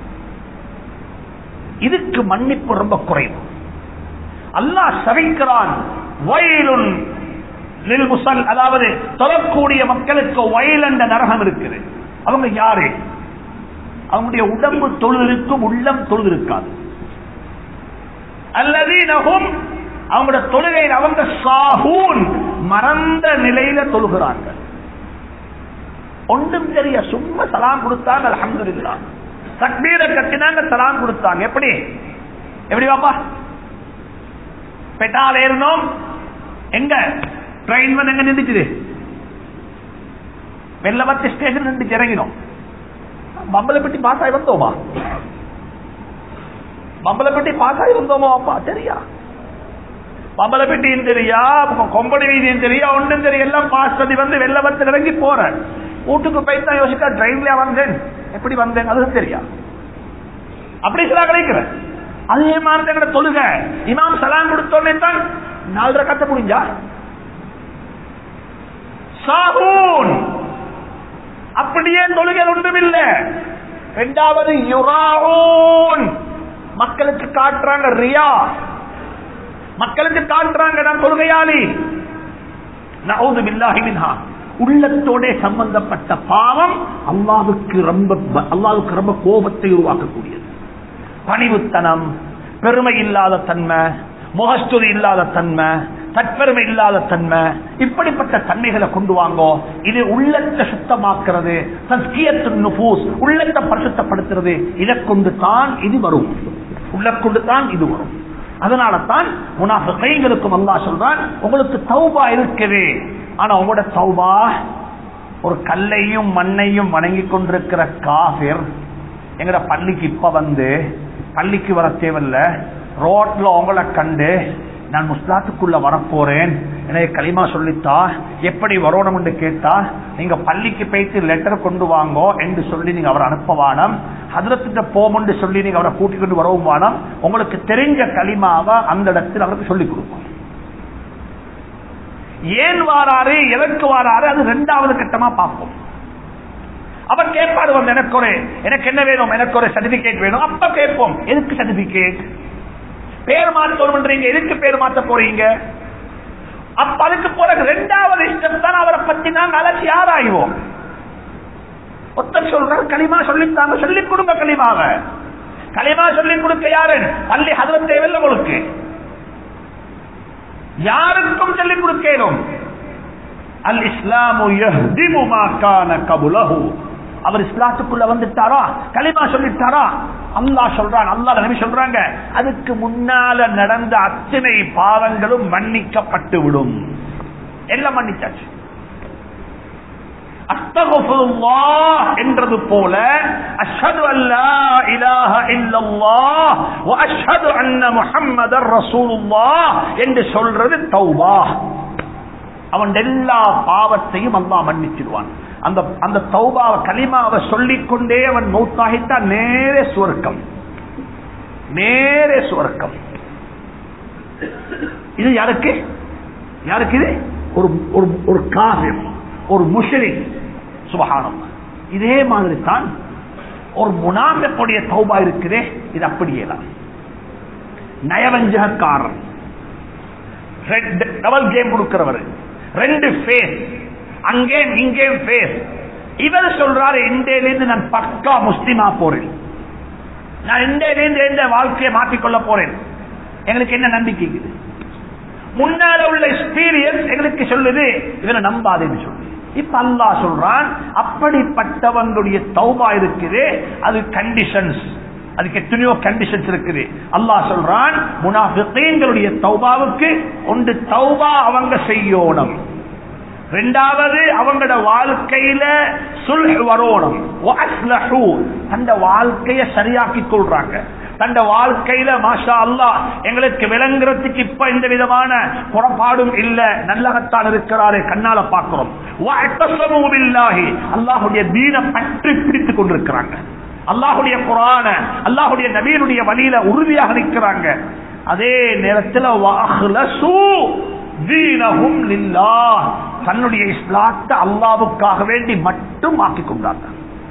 இதுக்கு மன்னிப்பு ரொம்ப குறைவு அல்லாஹ் சபிக்கிறான் வயலுன் லில் முசல் அதாவது தொழக்கூடிய மக்களுக்கு வயல் என்ற நரகம் இருக்குது அவங்க யாரு அவங்களுடைய உடம்பு தொழுதிருக்கும் உள்ளம் தொழுதிருக்காது அல்லதீனகும் அவங்களோட தொழுகை அவங்க சாகூன் மறந்த நிலையில தொழுகிறாங்க ஒன்றும் தெரிய சும்மா சலாம் கொடுத்தாங்க அலமதுல்லா தக்பீரை கட்டினாங்க சலாம் கொடுத்தாங்க எப்படி எப்படி பாப்பா பெட்டால் ஏறணும் எங்க ட்ரெயின் வந்து எங்க நின்றுச்சு வெள்ளவத்தி ஸ்டேஷன் நின்று இறங்கினோம் பம்பலப்பட்டி பாஸ் ஆகி வந்தோமா பம்பலப்பட்டி பாஸ் ஆகி வந்தோமா அப்பா சரியா பம்பலப்பட்டியும் தெரியா கொம்படி வீதியும் தெரியா ஒன்றும் தெரியும் எல்லாம் பாஸ் பண்ணி வந்து வெள்ளவத்தில் இறங்கி போறேன் வீட்டுக்கு போய் தான் யோசிக்கா டிரைவ்லயா வந்தேன் எப்படி வந்தேன் அதுவும் தெரியா அப்படி சில கிடைக்கிறேன் அதே மாதிரி எங்கட தொழுக இமாம் சலாம் கொடுத்தோன்னே தான் நாலரை கத்த முடிஞ்சா சாகூன் அப்படியே தொழுகை ஒன்றும் இல்ல இரண்டாவது யுராவூன் மக்களுக்கு காட்டுறாங்க ரியா மக்களுக்கு காட்டுறாங்க நான் தொழுகையாளி நவுது பில்லாஹி மின்ஹா உள்ளத்தோட சம்பந்தப்பட்ட பாவம் அல்லாவுக்கு ரொம்ப அல்லாவுக்கு ரொம்ப கோபத்தை உருவாக்கக்கூடியது பணிவுத்தனம் பெருமை இல்லாத தன்மை முகஸ்துதி இல்லாத தன்மை தற்பெருமை இல்லாத தன்மை இப்படிப்பட்ட தன்மைகளை கொண்டு வாங்கோ இது உள்ளத்தை சுத்தமாக்குறது உள்ளத்தை பரிசுத்தப்படுத்துறது இதை கொண்டு தான் இது வரும் உள்ள கொண்டு தான் இது வரும் அதனால தான் முனாஃபிகளுக்கும் அல்லா சொல்றான் உங்களுக்கு தௌபா இருக்குது ஆனா உங்களோட தௌபா ஒரு கல்லையும் மண்ணையும் வணங்கி கொண்டிருக்கிற காபிர் எங்கட பள்ளிக்கு இப்ப வந்து பள்ளிக்கு வர தேவையில்ல ரோட்ல உங்களை கண்டு நான் முஸ்லாத்துக்குள்ள வரப்போறேன் எனக்கு களிமா சொல்லித்தா எப்படி வரணும் என்று கேட்டா நீங்க பள்ளிக்கு போயிட்டு லெட்டர் கொண்டு வாங்கோ என்று சொல்லி நீங்க அவரை அனுப்பவானம் அதிரத்திட்ட போமென்று சொல்லி நீங்க அவரை கூட்டிக் கொண்டு வரவும் வானம் உங்களுக்கு தெரிஞ்ச களிமாவை அந்த இடத்தில் அவருக்கு சொல்லிக் கொடுக்கும் ஏன் வாராரு எதற்கு வாராரு அது ரெண்டாவது கட்டமா பார்ப்போம் அவர் கேட்பாரு வந்து எனக்கு ஒரு எனக்கு என்ன வேணும் எனக்கு ஒரு சர்டிபிகேட் வேணும் அப்ப கேட்போம் எதுக்கு சர்டிபிகேட் பேர் மாற்றீங்க எதுக்கு பேர் மாத்த போறீங்க அப்ப அதுக்கு பிறகு ரெண்டாவது இஷ்டம் தான் அவரை பத்தி நாங்க அலட்சி ஆராய்வோம் ஒருத்தர் சொல்றாரு களிமா சொல்லித்தாங்க சொல்லிக் கொடுங்க களிமாவ களிமா சொல்லிக் கொடுக்க யாரு பள்ளி ஹதவத் தேவையில்லை உங்களுக்கு யாருக்கும் சொல்லிக் கொடுக்கணும் அல் இஸ்லாமு கபுலஹு அவர் இஸ்லாத்துக்குள்ள வந்துட்டாரா களிமா சொல்லிட்டாரா அல்லா சொல்றான் அல்லா நபி சொல்றாங்க அதுக்கு முன்னால நடந்த அத்தனை பாவங்களும் மன்னிக்கப்பட்டு விடும் எல்லாம் மன்னிச்சாச்சு என்றது போல அஷ்ஹது அல்லா இலாஹ இல்லல்லாஹ் வ அஷ்ஹது அன்ன முஹம்மதர் ரசூலுல்லாஹ் என்று சொல்றது தௌபா அவன் எல்லா பாவத்தையும் அல்லாஹ் மன்னிச்சிடுவான் அந்த அந்த தௌபாவை கலிமாவை சொல்லிக் கொண்டே அவன் மௌத்தாகித்தான் நேரே சுவர்க்கம் நேரே சுவர்க்கம் இது யாருக்கு யாருக்கு இது ஒரு ஒரு ஒரு காவியம் ஒரு முஷரிக் சுபகானம் இதே மாதிரி தான் ஒரு முனாமிக்கூடிய தௌபா இருக்குதே இது அப்படியே தான் நயவஞ்சகக்காரன் டபுள் கேம் கொடுக்கிறவர் ரெண்டு ஃபேஸ் அங்கே இங்கே ஃபேஸ் இவர் சொல்றாரு இந்தியிலிருந்து நான் பக்கா முஸ்லிமா போறேன் நான் இந்தியிலிருந்து எந்த வாழ்க்கையை மாற்றிக்கொள்ள போறேன் எங்களுக்கு என்ன நம்பிக்கை இது முன்னால உள்ள எக்ஸ்பீரியன்ஸ் எங்களுக்கு சொல்லுது இவனை நம்பாதேன்னு சொல்லு இப்ப அல்லா சொல்றான் அப்படிப்பட்டவங்களுடைய தௌபா இருக்குது அது கண்டிஷன்ஸ் அதுக்கு எத்தனையோ கண்டிஷன்ஸ் இருக்குது அல்லாஹ் சொல்றான் முனாஃபிகளுடைய தௌபாவுக்கு ஒன்று தௌபா அவங்க செய்யணும் ரெண்டாவது அவங்களோட வாழ்க்கையில சுல்ஹ் வரணும் வஅஸ்லஹு. அந்த வாழ்க்கைய சரியாக்கி கொள்றாங்க தந்த வாழ்க்கையில மாஷா அல்லாஹ் எங்களுக்கு விளங்குறதுக்கு இப்ப இந்த விதமான புறப்பாடும் இல்ல நல்லகத்தான் இருக்கிறாரு கண்ணால பார்க்கிறோம் வஅத்தஸமு பில்லாஹி. அல்லாஹ்வுடைய தீன பற்றி பிடித்துக் கொண்டிருக்கிறாங்க அல்லாஹுடைய குரான அல்லாஹுடைய நபீனுடைய வழியில உறுதியாக நிற்கிறாங்க அதே நேரத்தில் வஅஹ்லஸு தீனஹும் லில்லாஹ். தன்னுடைய இஸ்லாத்தை அல்லாவுக்காக வேண்டி மட்டும் ஆக்கிக் கொண்டாங்க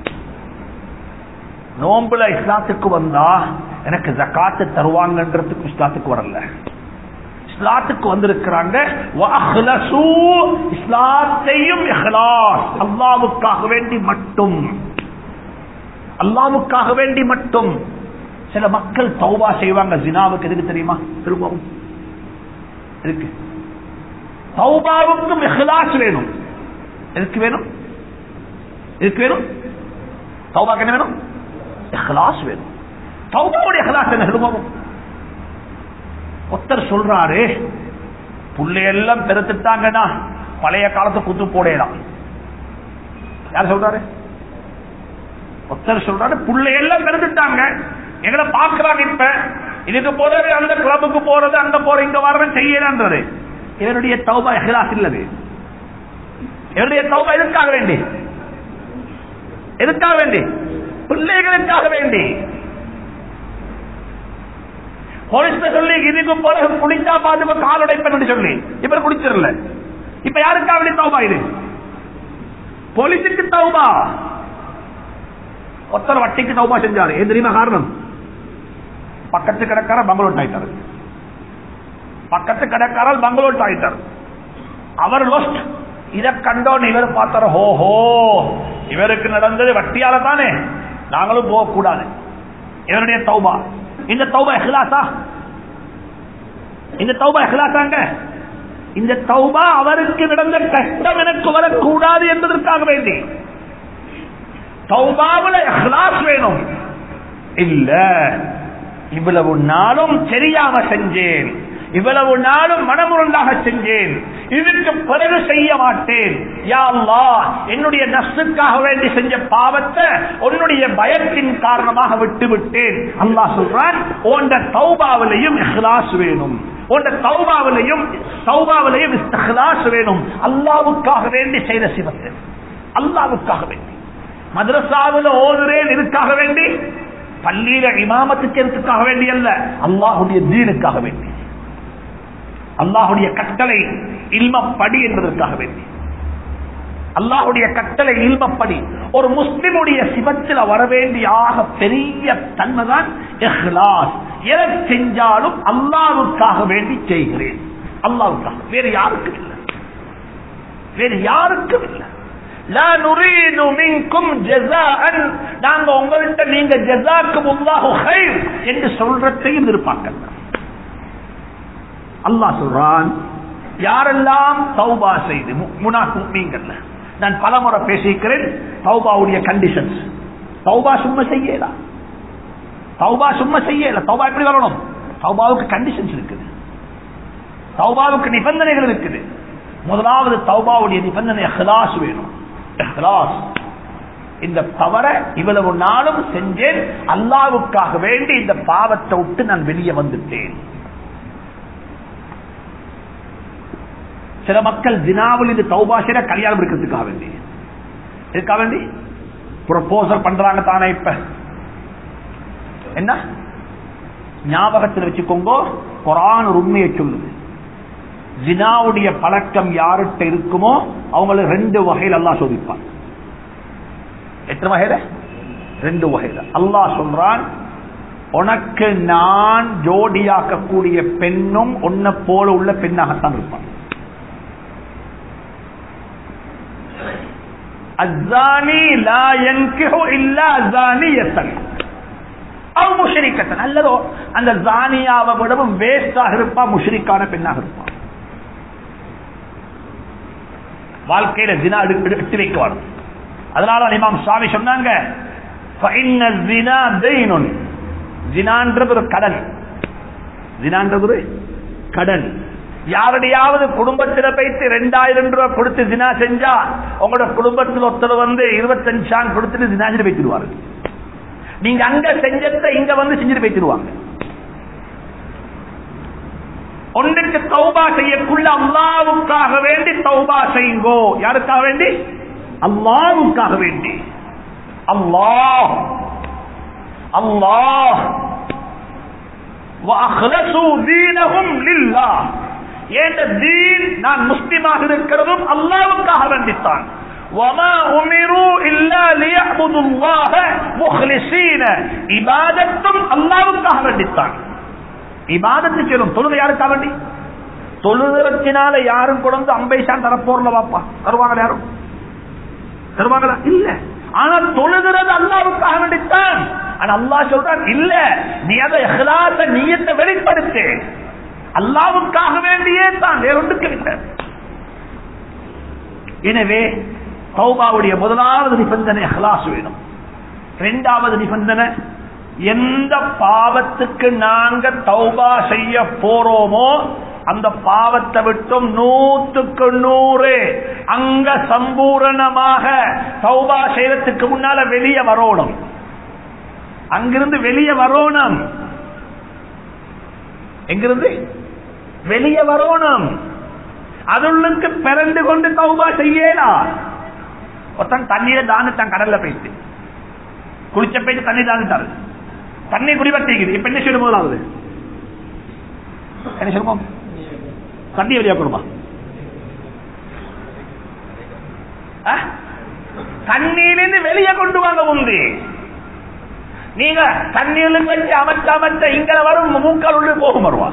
நோம்புல இஸ்லாத்துக்கு வந்தா எனக்கு ஜக்காத்து தருவாங்கன்றதுக்கு இஸ்லாத்துக்கு வரல இஸ்லாத்துக்கு வந்திருக்கிறாங்க வஅஹ்லஸு. இஸ்லாத்தையும் இஹ்லாஸ் அல்லாவுக்காக வேண்டி மட்டும் அல்லாவுக்காக வேண்டி மட்டும் சில மக்கள் தௌபா செய்வாங்க ஜினாவுக்கு எதுக்கு தெரியுமா திரும்பவும் இருக்கு தௌபாவுக்கும் இஹ்லாஸ் வேணும் எதுக்கு வேணும் எதுக்கு வேணும் தௌபாக்கு என்ன வேணும் இஹ்லாஸ் வேணும் தௌபாவுடைய இஹ்லாஸ் என்ன திரும்பவும் ஒருத்தர் சொல்றாரு புள்ளையெல்லாம் பெருத்துட்டாங்கன்னா பழைய காலத்து குத்து போடலாம் யார் சொல்றாரு ஒருத்தர் சொல்றாரு புள்ளையெல்லாம் பெருந்துட்டாங்க எங்களை பாக்குறாங்க இப்ப இதுக்கு போறது அந்த கிளப்புக்கு போறது அங்க போற இங்க வர்றேன் செய்யலான்றது இவருடைய தௌபா இஹ்லாஸ் இல்லது இவருடைய தௌபா எதுக்காக வேண்டி எதுக்காக வேண்டி பிள்ளைகளுக்காக வேண்டி போலீஸ்ல சொல்லி இதுக்கு போற குடிச்சா பாத்து கால் உடைப்பேன் சொல்லி இப்ப குடிச்சிடல இப்ப யாருக்காக வேண்டி தௌபா இது போலீஸுக்கு தௌபா ஒருத்தர் வட்டிக்கு தௌபா செஞ்சாரு ஏன் தெரியுமா காரணம் பக்கத்து கடைக்கார பங்களோட் ஆயிட்டாரு பக்கத்து கடைக்காரர் பங்களோட் ஆயிட்டார் அவர் லோஸ்ட் இத கண்டோன்னு இவர் பார்த்தாரு ஹோஹோ இவருக்கு நடந்தது வட்டியால தானே நாங்களும் போக கூடாது இவருடைய தௌபா இந்த தௌபா எஹ்லாசா இந்த தௌபா எஹ்லாசாங்க இந்த தௌபா அவருக்கு நடந்த கஷ்டம் எனக்கு வரக்கூடாது என்பதற்காக வேண்டி தௌபாவுல இஹ்லாஸ் வேணும் இல்ல இவ்வளவு நாளும் தெரியாம செஞ்சேன் இவ்வளவு நாளும் மனமுருண்டாக செஞ்சேன் இதுக்கு பிறகு செய்ய மாட்டேன் யா அல்லாஹ் என்னுடைய நஷ்டுக்காக வேண்டி செஞ்ச பாவத்தை உன்னுடைய பயத்தின் காரணமாக விட்டு விட்டேன் அல்லாஹ் சொல்றான் உண்ட தௌபாவிலையும் இஹ்லாஸ் வேணும் உண்ட தௌபாவிலையும் தௌபாவிலையும் இஸ்திஹ்லாஸ் வேணும் அல்லாவுக்காக வேண்டி செய்த சிவத்தை அல்லாவுக்காக வேண்டி மദ്രസാவில் ஓதுறேன் இதுக்காக வேண்டி பள்ளியில இமாமத்துக்கு எதுக்காக வேண்டி அல்ல அல்லாஹுடைய தீனுக்காக வேண்டி அல்லாஹுடைய கட்டளை இல்மப்படி என்பதற்காக வேண்டி அல்லாஹுடைய கட்டளை இல்மப்படி ஒரு முஸ்லிமுடைய சிவத்தில் வரவேண்டிய ஆக பெரிய தன்மைதான் இஹ்லாஸ் எதை செஞ்சாலும் அல்லாவுக்காக வேண்டி செய்கிறேன் அல்லாவுக்காக வேறு யாருக்கும் இல்லை வேறு யாருக்கும் இல்லை லா நுரீது மின்கும் ஜஸாஅன் நாங்க உங்கள்ட்ட நீங்க ஜஸாக்கும் அல்லாஹு கைர் என்று சொல்றதையும் எதிர்பார்க்கல அல்லாஹ் சொல்றான் யாரெல்லாம் தௌபா செய்து முனாஃபிகீன்கள் நான் பலமுறை பேசிக்கிறேன் தௌபாவுடைய கண்டிஷன்ஸ் தௌபா சும்மா செய்யலாம் தௌபா சும்மா செய்யல தௌபா எப்படி வரணும் தௌபாவுக்கு கண்டிஷன்ஸ் இருக்குது தௌபாவுக்கு நிபந்தனைகள் இருக்குது முதலாவது தௌபாவுடைய நிபந்தனை இஹ்லாஸ் வேணும் இஹ்லாஸ் இந்த தவற இவ்வளவு நாளும் செஞ்சேன் அல்லாவுக்காக வேண்டி இந்த பாவத்தை விட்டு நான் வெளியே வந்துட்டேன் சில மக்கள் தினாவில் இந்த தௌபாசிர கல்யாணம் இருக்கிறதுக்காக வேண்டி இதுக்காக வேண்டி ப்ரொபோசல் பண்றாங்க தானே இப்ப என்ன ஞாபகத்தில் வச்சுக்கோங்க குரான் ஒரு உண்மையை சொல்லுது ஜினாவுடைய பழக்கம் யார்கிட்ட இருக்குமோ அவங்களை ரெண்டு வகையில் அல்லாஹ் சோதிப்பான் எத்தனை வகையில ரெண்டு வகையில அல்லாஹ் சொல்றான் உனக்கு நான் ஜோடியாக்கக்கூடிய பெண்ணும் உன்னை போல உள்ள பெண்ணாகத்தான் இருப்பான் அஸ்ஸானி லா யன்கிஹு இல்லா அஸ்ஸானியத்தன் அவ் முஷ்ரிக்கத்தன் அல்லதோ அந்த ஜானியாவை விடவும் வேஸ்டாக இருப்பா முஷ்ரிக்கான பெண்ணாக இருப்பான் வாழ்க்கையில ஜினா எடுத்து வைக்குவார் அதனால இமாம் சுவாமி சொன்னாங்க ஜினான்றது ஒரு கடன் ஜினான்றது ஒரு கடன் யாருடையாவது குடும்பத்துல போயிட்டு ரெண்டாயிரம் ரூபாய் கொடுத்து தினா செஞ்சா உங்களோட குடும்பத்தில் ஒருத்தர் வந்து இருபத்தஞ்சாம் கொடுத்துட்டு தினா செஞ்சு போய்த்திருவாரு நீங்க அங்க செஞ்சத இங்க வந்து செஞ்சுட்டு போய்த்திருவாங்க ஒன்றுக்கு தௌபா செய்யக்குள்ள அல்லாவுக்காக வேண்டி தௌபா செய்யுங்கோ யாருக்காக வேண்டி அல்லாவுக்காக வேண்டி அல்லாஹ் அல்லாஹ் وَأَخْلَصُوا دِينَهُمْ لِلَّهِ ஏண்ட தீன் நான் முஸ்லிமாக இருக்கிறதும் அல்லாவுக்காக வேண்டித்தான் وَمَا أُمِرُوا إِلَّا لِيَعْبُدُوا اللَّهَ مُخْلِصِينَ இபாதத்தும் அல்லாவுக்காக வேண்டித்தான் இபாதத்து சொல்லும் தொழுகை யாருக்காக வேண்டி தொழுகிறத்தினால யாரும் கொண்டு அம்பைசான் தரப்போர்ல வாப்பா தருவாங்களா யாரும் தருவாங்களா இல்ல ஆனா தொழுகிறது அல்லாவுக்காக வேண்டித்தான் ஆனா அல்லாஹ் சொல்றான் இல்ல நீ அதை எஹ்லாச நீயத்தை வெளிப்படுத்து அல்லாவுக்காக வேண்டியே தான் வேறொன்றுக்கு இல்லை எனவே தௌபாவுடைய முதலாவது நிபந்தனை அஹ்லாஸ் வேணும் இரண்டாவது நிபந்தனை எந்த பாவத்துக்கு நாங்க தௌபா செய்ய போறோமோ அந்த பாவத்தை விட்டும் நூத்துக்கு நூறு அங்க சம்பூரணமாக தௌபா செய்யறதுக்கு முன்னால வெளியே வரணும் அங்கிருந்து வெளியே வரணும் எங்கிருந்து வெளியே வரணும் அதுள்ளுக்கு பிறந்து கொண்டு தௌபா செய்யலா ஒருத்தன் தண்ணீரை தானிட்டான் கடல்ல போயிட்டு குளிச்ச போயிட்டு தண்ணி தானிட்டாரு தண்ணி குடிபட்டிக்குது இப்ப என்ன செய்யணும் முதலாவது என்ன சொல்லுவோம் தண்ணி வெளியா கொடுமா தண்ணியிலிருந்து வெளியே கொண்டு வாங்க முந்தி நீங்க தண்ணீர்ல வச்சு அமைச்ச அமைச்ச இங்க வரும் மூக்கால் உள்ள போகும் வருவா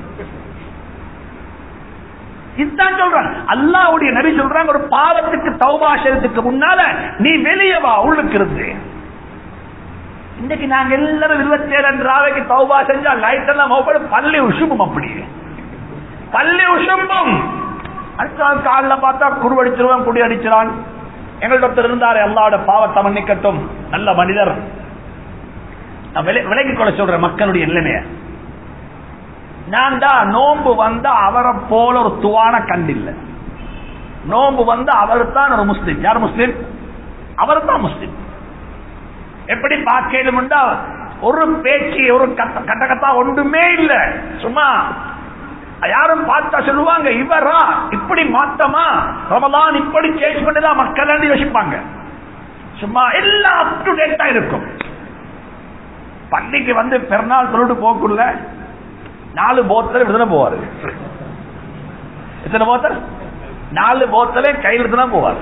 இதுதான் சொல்றான் அல்லாவுடைய நபி சொல்றாங்க ஒரு பாவத்துக்கு தௌபாசனத்துக்கு முன்னால நீ வெளியே வா உள்ளுக்கு இருந்து இன்னைக்கு நாங்க எல்லாரும் இருபத்தேழு ராவைக்கு தௌபா செஞ்சா லைட் எல்லாம் மோப்படு பள்ளி உசும்பும் அப்படி பள்ளி உசும்பும் அடுத்த நாள் காலில் பார்த்தா குருவடிச்சிருவான் குடி அடிச்சிடான் எங்கள்ட்ட ஒருத்தர் இருந்தாரு எல்லாரோட பாவத்தை மன்னிக்கட்டும் நல்ல மனிதர் நான் விலகிக் கொள்ள சொல்றேன் மக்களுடைய நிலைமைய நான் தான் நோன்பு வந்தா அவரை போல ஒரு துவான கண்டில்ல நோன்பு வந்து அவர் தான் ஒரு முஸ்லீம் யார் முஸ்லீம் அவர் தான் முஸ்லீம் எப்படி பார்க்கலும்டா ஒரு பேச்சு ஒரு கட்ட கட்டா ஒன்றுமே இல்ல சும்மா யாரும் பார்த்தா சொல்லுவாங்க இவரா இப்படி மாத்தமா ரமலான் இப்படி சேஞ்ச் பண்ணிதான் மக்கள் யோசிப்பாங்க சும்மா எல்லாம் அப் டு டேட்டா இருக்கும் பள்ளிக்கு வந்து பெருநாள் தொழிட்டு போக்குள்ள நாலு போத்தல் எடுத்துனா போவாரு எத்தனை போத்தல் நாலு போத்தலே கையில் எடுத்துனா போவாரு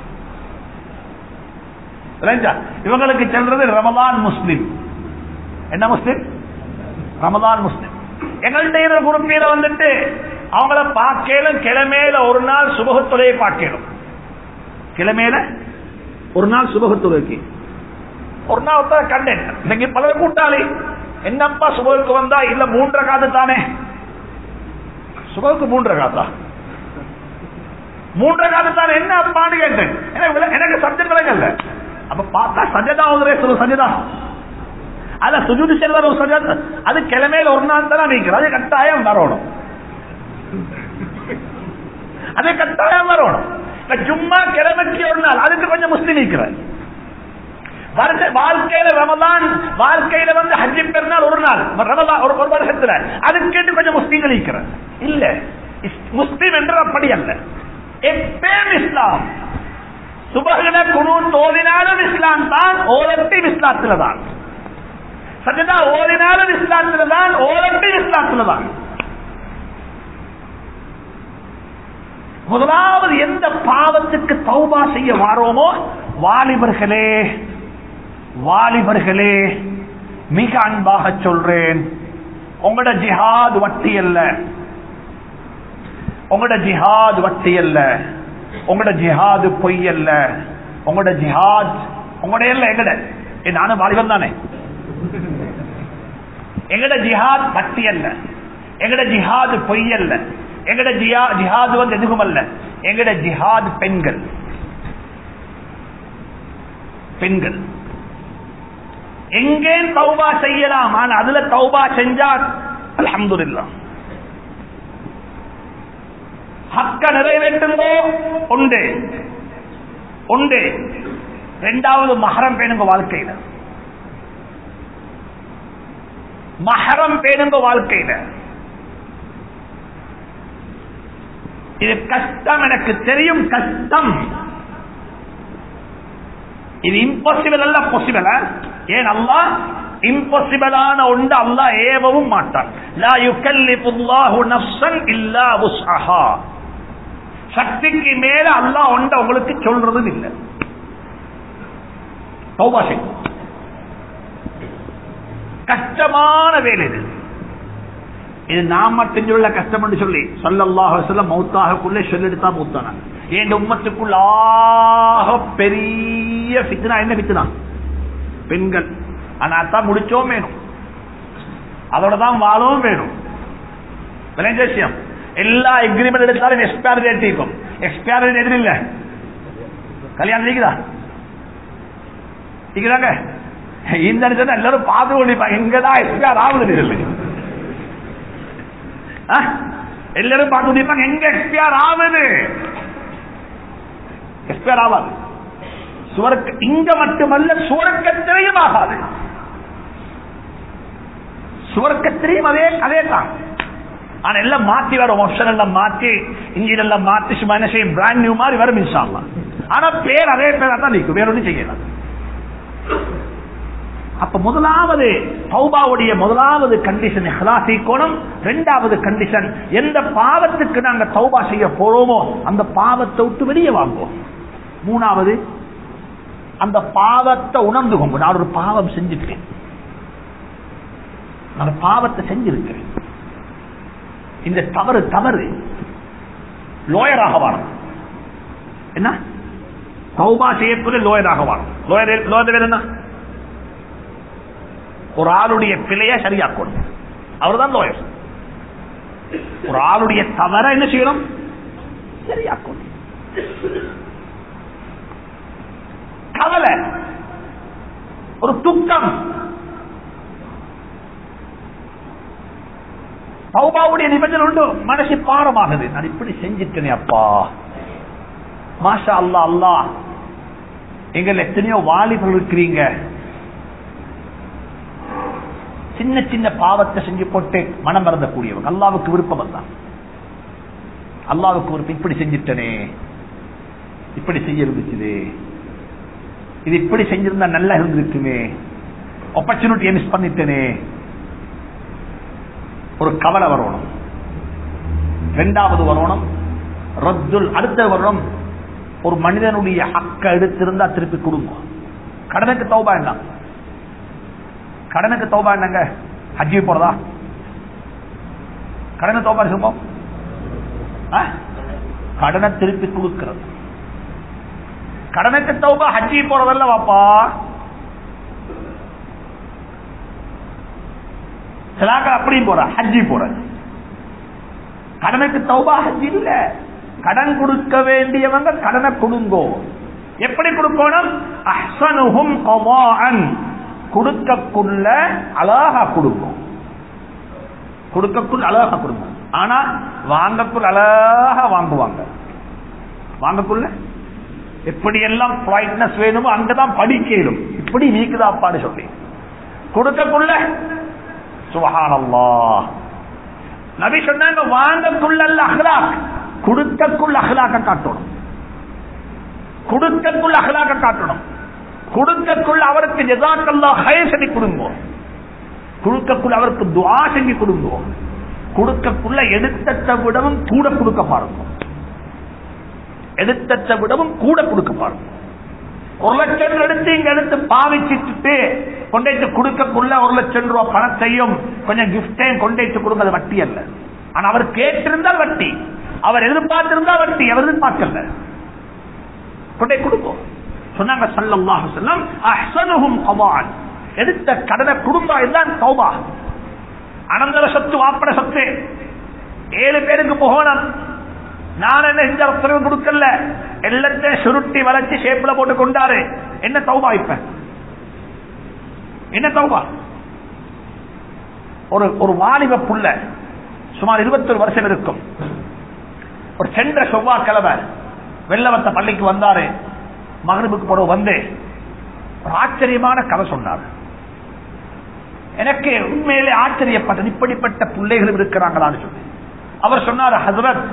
இவங்களுக்கு செல்றது ரமதான் முஸ்லிம் என்ன முஸ்லிம் ரமதான் முஸ்லிம் எங்கள்கிட்ட குறுப்பீர வந்துட்டு அவங்கள பார்க்கலும் கிழமையில ஒரு நாள் சுபகத்துறையை பார்க்கலும் கிழமையில ஒரு நாள் சுபகத்துறைக்கு ஒரு நாள் ஒருத்தர் கண்டேன் இன்னைக்கு பலர் கூட்டாளி என்னப்பா சுபகுக்கு வந்தா இல்ல மூன்றரை காத்து தானே சுபகுக்கு மூன்றரை காத்தா மூன்றரை காத்து தானே என்ன அப்பான்னு கேட்டேன் எனக்கு சப்ஜெக்ட் விளங்கல்ல அப்ப பார்த்தா சஜதா ஒரு சொல்லு சஜதா அத சுஜூதி செல்வர் ஒரு சஜதா அது கிழமையில ஒரு நாள் தானே நீக்கிறது அது கட்டாயம் வரணும் அது கட்டாயம் வரணும் சும்மா கிழமைக்கு ஒரு நாள் அதுக்கு கொஞ்சம் முஸ்லீம் நீக்கிறேன் வாழ்க்கையில ரமதான் வாழ்க்கையில வந்து ஹஜ்ஜி பெருநாள் ஒரு நாள் ரமதான் ஒரு ஒரு வருஷத்துல அதுக்கு கொஞ்சம் முஸ்லீம்கள் இருக்கிறேன் இல்ல முஸ்லீம் என்று அப்படி அல்ல எப்பயும் இஸ்லாம் சுபகன குழு தோதினாலும் இஸ்லாம் தான் ஓரட்டையும் இஸ்லாத்துல தான் சஜதா ஓதினாலும் இஸ்லாத்துல தான் ஓரட்டையும் இஸ்லாத்துல தான் முதலாவது எந்த பாவத்துக்கு தௌபா செய்ய வாரோமோ வாலிபர்களே வாலிபர்களே மிக அன்பாக சொல்றேன் உங்களோட ஜிஹாத் வட்டி அல்ல உங்களோட ஜிஹாத் வட்டி அல்ல உங்களோட ஜிஹாது பொய் அல்ல உங்களோட ஜிஹாத் உங்களோட இல்ல எங்கட நானும் வாலிபன் தானே எங்கட ஜிஹாத் வட்டி அல்ல எங்கட ஜிஹாது பொய் அல்ல எங்கட ஜிஹாது வந்து எதுவும் அல்ல எங்கட ஜிஹாத் பெண்கள் பெண்கள் எங்கே தௌபா செய்யலாம் ஆனா அதுல தௌபா செஞ்சா அலமதுல்லா ஹக்க நிறைவேற்றுங்கோ உண்டு உண்டு ரெண்டாவது மகரம் பேணுங்க வாழ்க்கையில மகரம் பேணுங்க வாழ்க்கையில இது கஷ்டம் எனக்கு தெரியும் கஷ்டம் இது இம்பாசிபிள் அல்ல பாசிபிள் ஏன் அல்லா இம்பாசிபிளான ஒன்று அல்லா ஏவவும் மாட்டான் லா யுகல்லிபுல்லாஹு நஃப்ஸன் இல்லா வுஸ்அஹா சக்திக்கு மேல அல்லாஹ் ஒன்ற உங்களுக்கு சொல்றது இல்லை தௌபா செய் கஷ்டமான வேலை இது இது நான் மட்டும் சொல்ல கஷ்டம் என்று சொல்லி சொல்லல்லாஹ் சொல்ல மௌத்தாகக்குள்ளே சொல்லெடுத்தா மூத்தான என் உம்மத்துக்குள்ள ஆக பெரிய ஃபித்னா என்ன ஃபித்னா பெண்கள் ஆனா அதான் முடிச்சோம் வேணும் அதோட தான் வாழவும் வேணும் விளைஞ்ச விஷயம் எல்லா எக்ரிமெண்ட் எடுத்தாலும் எக்ஸ்பயர் டேட் இருக்கும் எக்ஸ்பயர் டேட் இல்ல கல்யாணம் நீக்குதா நீக்குதாங்க இந்த நிமிஷம் எல்லாரும் பார்த்து கொண்டிருப்பாங்க எங்கதான் எக்ஸ்பயர் ஆகுது சொல்லி ஆ? எல்லாரும் பார்த்து கொண்டிருப்பாங்க எங்க எக்ஸ்பயர் ஆகுது எக்ஸ்பயர் ஆகாது சுவர்க்க இங்க மட்டுமல்ல சுவர்க்கத்திலையும் ஆகாது சுவர்க்கத்திலையும் அதே அதே தான் ஆனா எல்லாம் மாத்தி வரும் ஆப்ஷன் எல்லாம் மாத்தி இன்ஜின் எல்லாம் மாத்தி சும்மா என்ன செய்யும் பிராண்ட் நியூ மாதிரி வரும் இன்ஷால்லாம் ஆனா பேர் அதே பேரா தான் நிற்கும் வேற ஒன்றும் செய்யலாம் அப்ப முதலாவது தௌபாவுடைய முதலாவது கண்டிஷன் ஹலாசி கோணம் இரண்டாவது கண்டிஷன் எந்த பாவத்துக்கு நாங்க தௌபா செய்ய போறோமோ அந்த பாவத்தை விட்டு வெளியே வாங்குவோம் மூணாவது அந்த பாவத்தை உணர்ந்துக்கோங்க நான் ஒரு பாவம் செஞ்சுட்டேன் நான் பாவத்தை செஞ்சிருக்கிறேன் இந்த தவறு தவறு லோயராக வாரம் என்ன தௌபா செய்யக்கூடிய லோயராக வாரம் லோயர் லோயர் வேற என்ன ஒரு ஆளுடைய பிழைய சரியாக்கணும் அவர் தான் லோயர் ஒரு ஆளுடைய தவற என்ன செய்யணும் சரியாக்கணும் கவலை ஒரு துக்கம் சௌபாவுடைய நிபந்தனை உண்டு மனசு பாரமாகுது நான் இப்படி செஞ்சிட்டேனே அப்பா மாஷா அல்லா அல்லா எங்கள் எத்தனையோ வாலிபர்கள் இருக்கிறீங்க சின்ன சின்ன பாவத்தை செஞ்சு போட்டு மனம் மறந்தக்கூடியவங்க அல்லாவுக்கு விருப்பம் தான் அல்லாவுக்கு விருப்பம் இப்படி செஞ்சிட்டனே இப்படி செய்ய இருந்துச்சு இது இப்படி செஞ்சிருந்தா நல்லா இருந்திருக்குமே ஆப்பர்ச்சுனிட்டியை மிஸ் பண்ணிட்டேனே ஒரு கவலை வரணும் இரண்டாவது வரணும் ரத்துல் அடுத்த வரணும் ஒரு மனிதனுடைய ஹக்க எடுத்திருந்தா திருப்பி கொடுங்க கடனுக்கு தௌபா என்ன கடனுக்கு தௌபா என்னங்க ஹஜ்ஜி போறதா கடனை தௌபா சும்மா கடனை திருப்பி கொடுக்கிறது கடனுக்கு தௌபா ஹஜ்ஜி போறதல்ல வாப்பா சிலாக்கள் அப்படியும் போற ஹஜ்ஜி போற கடனுக்கு தௌபா ஹஜ்ஜி இல்ல கடன் கொடுக்க வேண்டியவங்க கடனை கொடுங்கோ எப்படி கொடுக்கணும் அஹ்சனுஹும் கமாஅன் கொடுக்கக்குள்ள அழகா கொடுக்கும் கொடுக்கக்குள்ள அழகா கொடுக்கும் ஆனா வாங்கக்குள்ள அழகா வாங்குவாங்க வாங்கக்குள்ள எப்படி எல்லாம் பிரைட்னஸ் வேணுமோ அங்கதான் படிக்கணும் இப்படி நீக்குதாப்பாடு சொல்லி கொடுக்கக்குள்ள சுபஹானல்லா நபி சொன்னாங்க வாங்கக்குள்ள அல்ல அஹ்லாக் கொடுக்கக்குள்ள அஹ்லாக்க காட்டணும் கொடுக்கக்குள்ள அஹ்லாக்க காட்டணும் கொடுக்கக்குள்ள அவருக்கு ஜெதாக்கல்லா ஹயர் செஞ்சு கொடுங்கோ கொடுக்கக்குள்ள அவருக்கு துவா செஞ்சு கொடுங்கோ கொடுக்கக்குள்ள எடுத்தத்தை விடவும் கூட கொடுக்க பாருங்க எடுத்தத்தை விடவும் கூட கொடுக்க பாருங்க ஒரு லட்சம் எடுத்து இங்க எடுத்து பாவிச்சுட்டு கொண்டைத்து கொடுக்கக்குள்ள ஒரு லட்சம் ரூபாய் பணத்தையும் கொஞ்சம் கிஃப்டையும் கொண்டைத்து கொடுங்க அது வட்டி அல்ல ஆனா அவர் கேட்டிருந்தால் வட்டி அவர் எதிர்பார்த்திருந்தா வட்டி அவர் எதிர்பார்க்கல கொண்டை கொடுக்கும் சொன்னாங்க சல்லல்லாஹு செல்லம் அஹ்சனுஹும் கவான் எடுத்த கடனை குடும்பா இதுதான் தௌபா அனந்தர சொத்து வாப்பட சொத்து ஏழு பேருக்கு போகணும் நான் என்ன செஞ்ச உத்தரவு கொடுக்கல எல்லாத்தையும் சுருட்டி வளைச்சு ஷேப்ல போட்டு கொண்டாரு என்ன தௌபா இப்ப என்ன தௌபா ஒரு ஒரு வாலிப புள்ள சுமார் இருபத்தொரு வருஷம் இருக்கும் ஒரு சென்ற செவ்வாய்க்கிழமை வெள்ளவத்த பள்ளிக்கு வந்தாரு மகனுக்கு பிறகு வந்து ஒரு ஆச்சரியமான கதை சொன்னார் எனக்கு உண்மையிலே ஆச்சரியப்பட்டது இப்படிப்பட்ட பிள்ளைகளும் இருக்கிறாங்களான்னு சொல்லி அவர் சொன்னார் ஹசரத்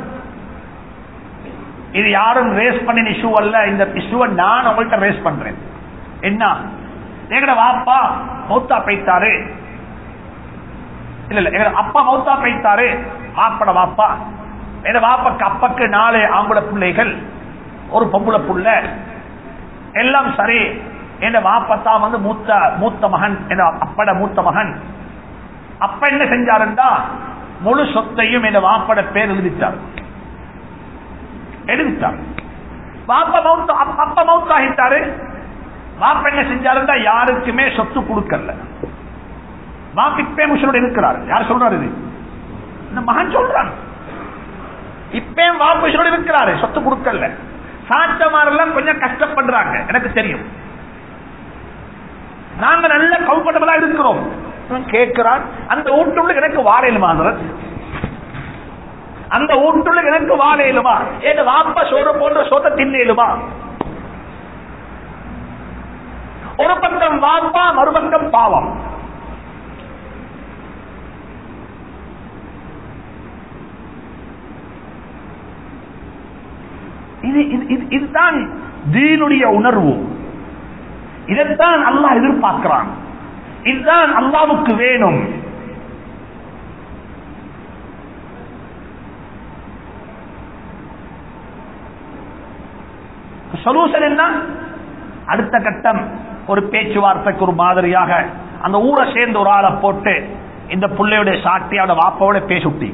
இது யாரும் ரேஸ் பண்ணின இஷ்யூ அல்ல இந்த இஷ்யூவை நான் உங்கள்கிட்ட ரேஸ் பண்றேன் என்ன எங்கட வாப்பா மௌத்தா பைத்தாரு இல்ல இல்ல எங்க அப்பா மௌத்தா பைத்தாரு ஆப்பட வாப்பா எங்க வாப்பாக்கு அப்பக்கு நாலு ஆம்பளை பிள்ளைகள் ஒரு பொம்பளை புள்ள எல்லாம் சரி என் வாப்பத்தான் வந்து மூத்த மூத்த மகன் என் அப்பட மூத்த மகன் அப்ப என்ன செஞ்சாருண்டா முழு சொத்தையும் என் வாப்பட பேர் எழுதிட்டார் எழுதிட்டார் வாப்ப மவுத்த அப்ப மவுத் ஆகிட்டாரு வாப்ப என்ன செஞ்சாருந்தா யாருக்குமே சொத்து கொடுக்கல வாப்ப இப்பே முஷனோட இருக்கிறார் யார் சொல்றாரு இது இந்த மகன் சொல்றான் இப்பயும் வாப்ப முஷனோட இருக்கிறாரு சொத்து கொடுக்கல சாச்சமாரெல்லாம் கொஞ்சம் கஷ்டப்படுறாங்க எனக்கு தெரியும் நாங்க நல்ல கம்ஃபர்டபுளா இருக்கிறோம் கேட்கிறான் அந்த வீட்டுள்ள எனக்கு வாழையிலுமா அந்த வீட்டுள்ள எனக்கு வாழையிலுமா என் வாப்பா சோறு போன்ற சோத்த தின்னையிலுமா ஒரு பக்கம் வாப்பா மறுபக்கம் பாவம் இது இதுதான் தீனுடைய உணர்வு இதைத்தான் அல்லாஹ் எதிர்பார்க்கிறான் இதுதான் அல்லாவுக்கு வேணும் சொல்யூஷன் என்ன அடுத்த கட்டம் ஒரு பேச்சுவார்த்தைக்கு ஒரு மாதிரியாக அந்த ஊரை சேர்ந்து ஒரு ஆளை போட்டு இந்த பிள்ளையுடைய சாட்டியோட வாப்பாவோட பேசுட்டி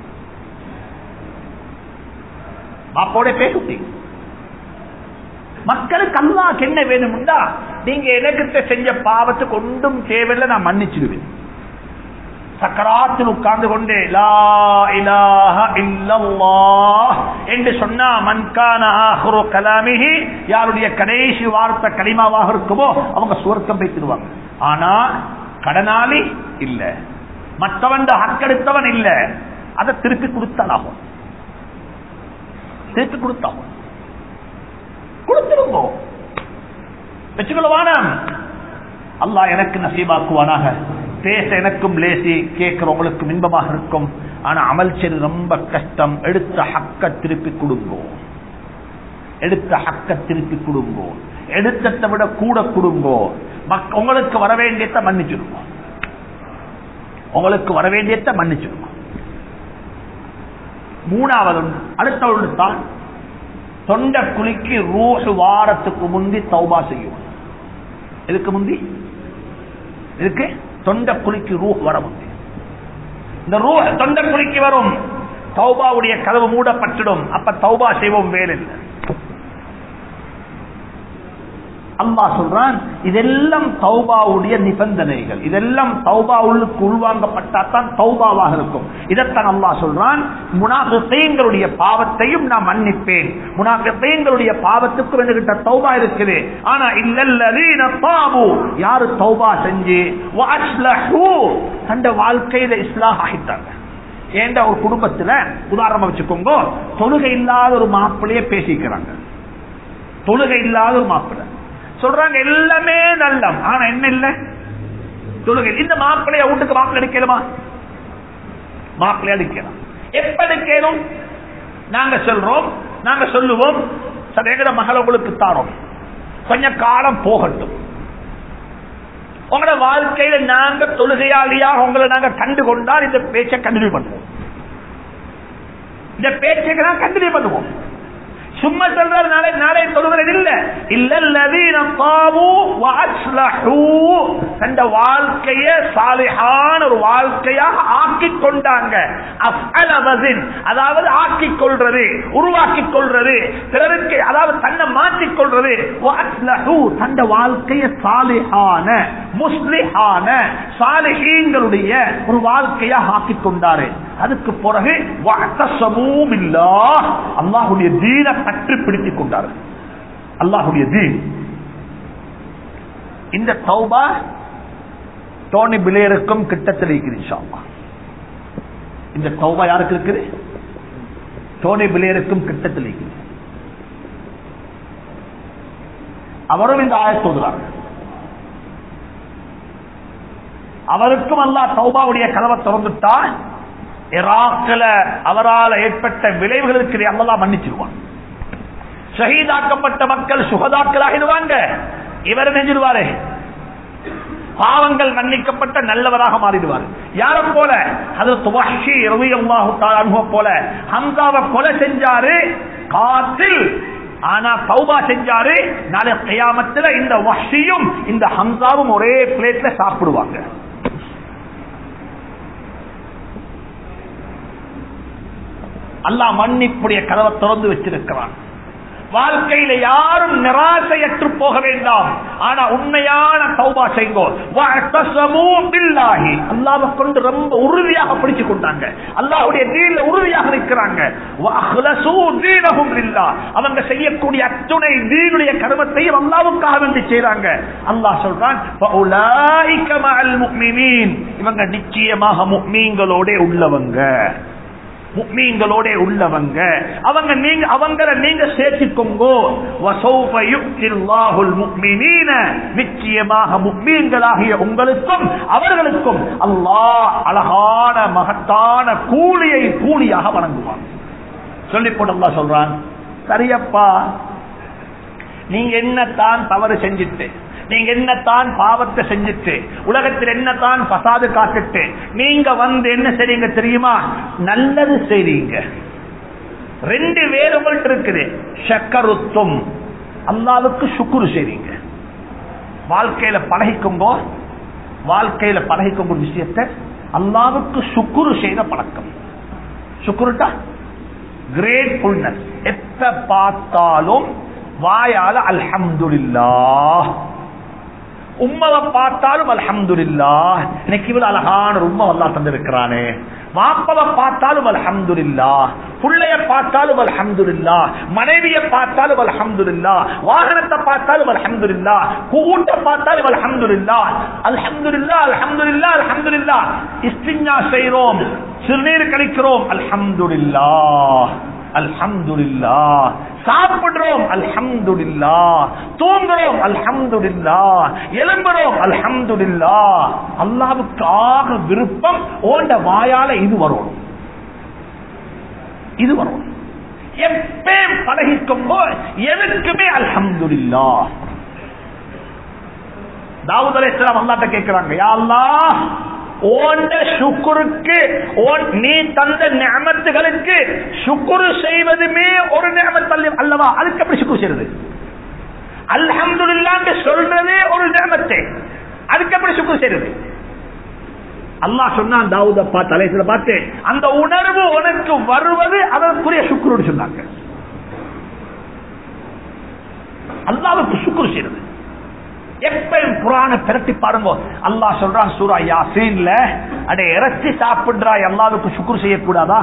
வாப்பாவோட பேசுட்டி மக்களுக்கு அல்லாக்கு என்ன வேணும்டா நீங்க எனக்கிட்ட செஞ்ச பாவத்துக்கு ஒன்றும் தேவையில்லை நான் மன்னிச்சிடுவேன் சக்கராத்தில் உட்கார்ந்து கொண்டு லா இலாஹ இல்லல்லாஹ் என்று சொன்னா மன்கான ஆஹ்ரு கலாமிஹி யாருடைய கடைசி வார்த்தை கலிமாவாக இருக்குமோ அவங்க சுவர்க்கம் வைத்திருவாங்க ஆனா கடனாளி இல்ல மற்றவன் ஹக்கெடுத்தவன் இல்ல அதை திருப்பி கொடுத்தாலாகும் திருப்பி கொடுத்தாகும் கொடுத்துருங்கோ வச்சுக்கொள்ளவான அல்லாஹ் எனக்கு நசீபாக்குவானாக பேச எனக்கும் லேசி கேட்கிறவங்களுக்கும் இன்பமாக இருக்கும் ஆனா அமல் செய்து ரொம்ப கஷ்டம் எடுத்த ஹக்க திருப்பி கொடுங்கோ எடுத்த ஹக்க திருப்பி கொடுங்கோ எடுத்ததை விட கூட கொடுங்கோ உங்களுக்கு வர வேண்டியத மன்னிச்சிருங்க உங்களுக்கு வர வேண்டியத மன்னிச்சிருங்க மூணாவது அடுத்த ஒன்று தான் தொண்ட குழிக்கு ரூஹ் வாரத்துக்கு முந்தி தௌபா செய்யும் இதுக்கு முந்தி இதுக்கு தொண்ட குழிக்கு ரூஹ் வர முந்தி இந்த ரூஹ் தொண்ட குழிக்கு வரும் தௌபாவுடைய கதவு மூடப்பட்டுடும் அப்ப தௌபா செய்வோம் வேலில்லை அல்லா சொல்றான் இதெல்லாம் தௌபாவுடைய நிபந்தனைகள் இதெல்லாம் தௌபா உள்ளுக்கு உள்வாங்கப்பட்டாதான் தௌபாவாக இருக்கும் இதைத்தான் அல்லா சொல்றான் முனாஃபிகளுடைய பாவத்தையும் நான் மன்னிப்பேன் முனாஃபிகளுடைய பாவத்துக்கு என்கிட்ட தௌபா இருக்குது ஆனா இல்லல்லதீன தாபு யாரு தௌபா செஞ்சு வஅஸ்லஹு தந்த வாழ்க்கையில இஸ்லாஹ் ஆகிட்டாங்க ஏண்ட ஒரு குடும்பத்துல உதாரணமா வச்சுக்கோங்க தொழுகை இல்லாத ஒரு மாப்பிள்ளைய பேசிக்கிறாங்க தொழுகை இல்லாத ஒரு மாப்பிள்ளை சொல்றாங்க எல்லாமே நல்லம் ஆனா என்ன இல்ல தொழுகை இந்த மாப்பிள்ளைய வீட்டுக்கு மாப்பிள்ளை எடுக்கலுமா மாப்பிள்ளை எடுக்கலாம் எப்ப எடுக்கணும் நாங்க சொல்றோம் நாங்க சொல்லுவோம் சதேகர மகள் உங்களுக்கு தாரோம் கொஞ்ச காலம் போகட்டும் உங்களோட வாழ்க்கையில நாங்க தொழுகையாளியாக உங்களை நாங்க கண்டு கொண்டால் இந்த பேச்சை கண்டினியூ பண்ணுவோம் இந்த பேச்சை தான் கண்டினியூ பண்ணுவோம் சும்மா சொல்றாரு நாளை நாளை சொல்லுகிறது இல்ல இல்லல்லதீன தாவு வஅஸ்லஹு தந்த வாழ்க்கைய சாலிஹான ஒரு வாழ்க்கையாக ஆக்கி கொண்டாங்க அஃஅலவசின் அதாவது ஆக்கி கொள்றது உருவாக்கி கொள்றது பிறருக்கு அதாவது தன்னை மாற்றிக் கொள்றது வஅஸ்லஹு தந்த வாழ்க்கைய சாலிஹான முஸ்லிஹான சாலிஹீன்களுடைய ஒரு வாழ்க்கையாக ஆக்கி கொண்டாரு அதுக்கு பிறகு அல்லாஹுடைய தீன பற்றி பிடித்துக் கொண்டார்கள் அல்லாஹுடைய தீன் இந்த தௌபா டோனி பிளேயருக்கும் கிட்டத்தில் இருக்குது இந்த தௌபா யாருக்கு இருக்குது டோனி பிளேயருக்கும் கிட்டத்தில் இருக்குது அவரும் இந்த ஆயத்தோதுறார் அவருக்கும் அல்லா தௌபாவுடைய கதவை திறந்துட்டா இராக்கில் அவரால் ஏற்பட்ட விளைவுகளுக்கு அல்லா மன்னிச்சிருவான் ஷஹீதாக்கப்பட்ட மக்கள் சுகதாக்களாகிடுவாங்க இவர் நெஞ்சிருவாரு பாவங்கள் மன்னிக்கப்பட்ட நல்லவராக மாறிடுவார் யார போல அது துவஷி ரவியல்லாஹு போல ஹம்சாவை கொலை செஞ்சாரு காத்தில் ஆனா தௌபா செஞ்சாரு நாளை கையாமத்துல இந்த வஷியும் இந்த ஹம்சாவும் ஒரே பிளேட்ல சாப்பிடுவாங்க அல்லாஹ் மன்னிப்புடைய கதவை திறந்து வச்சிருக்கிறான் வாழ்க்கையில யாரும் நிராசையற்று போக வேண்டாம் ஆனா உண்மையான தௌபா செய்கோ அல்லாவை கொண்டு ரொம்ப உறுதியாக பிடிச்சு கொண்டாங்க அல்லாவுடைய தீர்ல உறுதியாக நிற்கிறாங்க அவங்க செய்யக்கூடிய அத்துணை தீனுடைய கருமத்தையும் அல்லாவுக்காக வேண்டி செய்யறாங்க அல்லாஹ் சொல்றான் இவங்க நிச்சயமாக முக்மீங்களோட உள்ளவங்க முக்மீங்களோட உள்ளவங்க அவங்க நீங்க அவங்கள நீங்க சேர்த்துக்கோங்கோ நிச்சயமாக முக்மீன்களாகிய உங்களுக்கும் அவர்களுக்கும் அல்லாஹ் அழகான மகத்தான கூலியை கூலியாக வழங்குவான் சொல்லி போட்டு சொல்றான் சரியப்பா நீங்க என்னத்தான் தவறு செஞ்சிட்டு நீங்க என்னத்தான் பாவத்தை செஞ்சுட்டு உலகத்தில் என்னத்தான் பசாது காத்துட்டு நீங்க வந்து என்ன செய்றீங்க தெரியுமா நல்லது செய்றீங்க ரெண்டு வேறுபல் இருக்குது சக்கருத்தும் அல்லாவுக்கு சுக்குரு செய்றீங்க வாழ்க்கையில பழகிக்கும்போ வாழ்க்கையில பழகிக்கும் ஒரு விஷயத்தை அல்லாவுக்கு சுக்குரு செய்த பழக்கம் சுக்குருட்டா கிரேட்ஃபுல்னஸ் எப்ப பார்த்தாலும் வாயால அல்ஹம்துலில்லா உம்மவை பார்த்தாலும் அல்ஹம்துலில்லா எனக்கு இவ்வளவு அழகான ஒரு உம்மா அல்லா தந்திருக்கிறானே வாப்பவை பார்த்தாலும் அல்ஹம்துலில்லா புள்ளைய பார்த்தாலும் அல்ஹம்துலில்லா மனைவிய பார்த்தாலும் அல்ஹம்துலில்லா வாகனத்தை பார்த்தாலும் அல்ஹம்துலில்லா கூட்ட பார்த்தாலும் அல்ஹம்துலில்லா அல்ஹம்துலில்லா அல்ஹம்துலில்லா அல்ஹம்துலில்லா இஸ்திஞ்சா செய்றோம் சிறுநீர் கழிக்கிறோம் அல்ஹம்துலில்லா அல்ஹம்துலில்லா சாப்பிடுறோம் அல்ஹம்துலில்லா தூங்குறோம் அல்ஹம்துலில்லா எலும்புறோம் அல்ஹம்துலில்லா அல்லாவுக்கு ஆக விருப்பம் ஓண்ட வாயால இது வரும் இது வரும் எப்பயும் பழகிக்கும் எதுக்குமே அல்ஹம்துலில்லா தாவூத் அலைஹிஸ்ஸலாம் அல்லாஹ்ட்ட கேக்குறாங்க யா அல்லாஹ் ஓண்ட சுக்குருக்கு நீ தந்த நியமத்துகளுக்கு சுக்குரு செய்வதுமே ஒரு நியமத்து அல்லவா அதுக்கு எப்படி சுக்குரு செய்யறது அல்ஹம்துலில்லான்னு சொல்றதே ஒரு நியமத்தை அதுக்கு எப்படி சுக்குரு செய்யறது அல்லாஹ் சொன்னான் தாவூத பார்த்து அலைசில பார்த்து அந்த உணர்வு உனக்கு வருவது அதற்குரிய சுக்குரு சொன்னாங்க அல்லாவுக்கு சுக்குரு செய்யறது எப்பயும் புராண பிரட்டி பாருங்க அல்லாஹ் சொல்றான் சூரா யாசீன்ல அடே இறைச்சி சாப்பிடுறாய் அல்லாவுக்கு சுக்குர் செய்யக்கூடாதா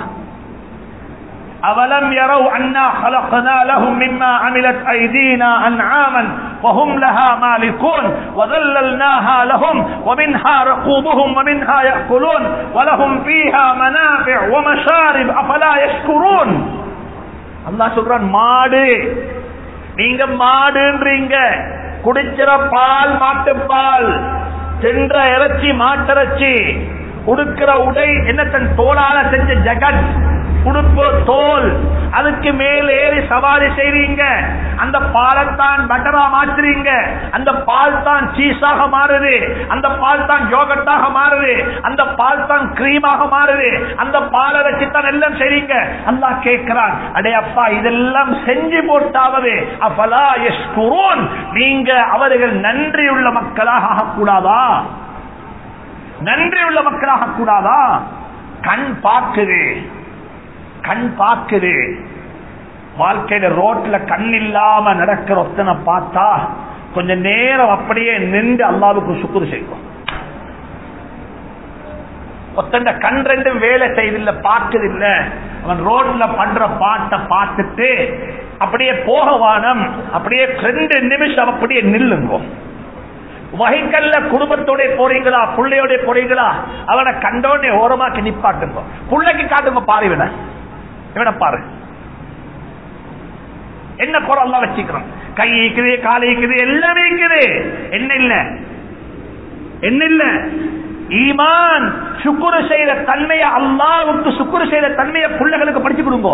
أولم يروا أنا خلقنا لهم مما عملت أيدينا أنعاما وهم لها مالكون وذللناها لهم ومنها ركوبهم ومنها يأكلون ولهم فيها منافع ومشارب أفلا يشكرون الله சொல்றான் மாடு நீங்க மாடுன்றீங்க குடிச்சிற பால் மாட்டுப்பால் சென்ற இறைச்சி மாட்டிறைச்சி உடுக்கிற உடை என்ன தன் தோளால செஞ்ச ஜகத் உடுப்பு தோல் அதுக்கு மேல் ஏறி சவாரி செய்றீங்க அந்த பாலத்தான் பட்டரா மாற்றுறீங்க அந்த பால் தான் சீஸாக மாறுது அந்த பால் தான் யோகட்டாக மாறுது அந்த பால் தான் கிரீமாக மாறுது அந்த பாலை வச்சுத்தான் எல்லாம் செய்றீங்க அல்லா கேட்கிறான் அடே அப்பா இதெல்லாம் செஞ்சு போட்டாவது அப்பலா எஸ்குரோன் நீங்க அவர்கள் நன்றி உள்ள மக்களாக ஆகக்கூடாதா நன்றி உள்ள மக்களாக கூடாதா கண் பார்க்குது கண் பார்க்குது வாழ்க்கையில ரோட்ல கண் இல்லாம நடக்கிற ஒத்தனை பார்த்தா கொஞ்ச நேரம் அப்படியே நின்று அல்லாவுக்கு சுக்குரு செய்வோம் ஒத்தண்ட கண் ரெண்டும் வேலை செய்தில்ல பார்க்குது இல்ல அவன் ரோட்ல பண்ற பாட்டை பார்த்துட்டு அப்படியே போக வானம் அப்படியே ரெண்டு நிமிஷம் அப்படியே நில்லுங்க வகைக்கல்ல குடும்பத்தோட போறீங்களா பிள்ளையோட போறீங்களா அவனை கண்டோடனே ஓரமாக்கி நிப்பாட்டுங்க பிள்ளைக்கு காட்டுங்க பாரு இவனை இவனை பாரு என்ன குறை அல்லா வச்சுக்கிறோம் கை இருக்குது கால் இருக்குது எல்லாமே இருக்குது என்ன இல்ல என்ன இல்ல ஈமான் சுக்குரு செய்த தன்மையை அல்லாவுக்கு சுக்குரு செய்த தன்மையை பிள்ளைகளுக்கு படிச்சு கொடுங்க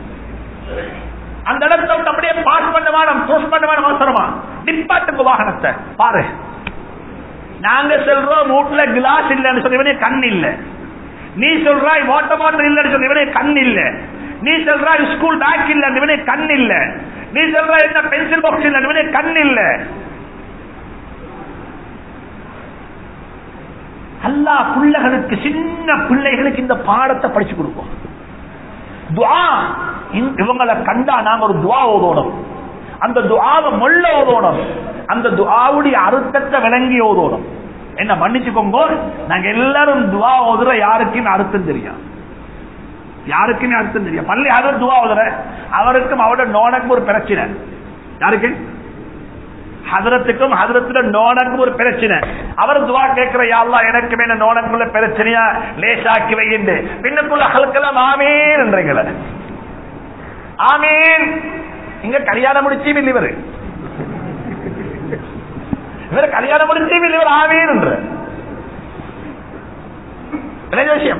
அந்த இடத்துல விட்டு அப்படியே பாஸ் பண்ண வேணும் போஸ்ட் பண்ண வேணும் அவசரமா நிப்பாட்டுங்க வாகனத்தை பாரு நாங்க சொல்றோம் வீட்டுல கிளாஸ் இல்லைன்னு சொன்னவனே கண் இல்ல நீ சொல்றாய் வாட்டர் பாட்டில் இல்லைன்னு சொன்னவனே கண் இல்ல நீ சொல்றாய் ஸ்கூல் பேக் இல்லைன்னு கண் இல்ல நீ சொல்றாய் என்ன பென்சில் பாக்ஸ் இல்லைன்னு கண் இல்ல அல்லா பிள்ளைகளுக்கு சின்ன பிள்ளைகளுக்கு இந்த பாடத்தை படிச்சு கொடுப்போம் துவா இவங்களை கண்டா நாங்க ஒரு துவா ஓதோடும் அந்த துவாவை மொல்ல ஓதோடும் அந்த துவாவுடைய அர்த்தத்தை விளங்கி ஓதோடும் என்ன மன்னிச்சுக்கோங்க நாங்க எல்லாரும் துவா ஓதுற யாருக்குன்னு அர்த்தம் தெரியும் யாருக்குன்னு அர்த்தம் தெரியும் பள்ளி யாரும் துவா ஓதுற அவருக்கும் அவரோட நோனக்கும் ஒரு பிரச்சனை யாருக்கு ஹதரத்துக்கும் ஹதரத்துல நோனக்கும் ஒரு பிரச்சனை அவர் துவா கேட்கிற யாழ்லா எனக்கு மேல நோனக்குள்ள பிரச்சனையா லேசாக்கி வையுண்டு பின்னுக்குள்ள ஹல்கெல்லாம் ஆமீன் என்றீங்கள ஆமீன் இங்க கல்யாணம் முடிச்சும் இல்லை இவரு இவர் கல்யாணம் முடிச்சும் இல்லை இவர் ஆமீன் என்ற விஷயம்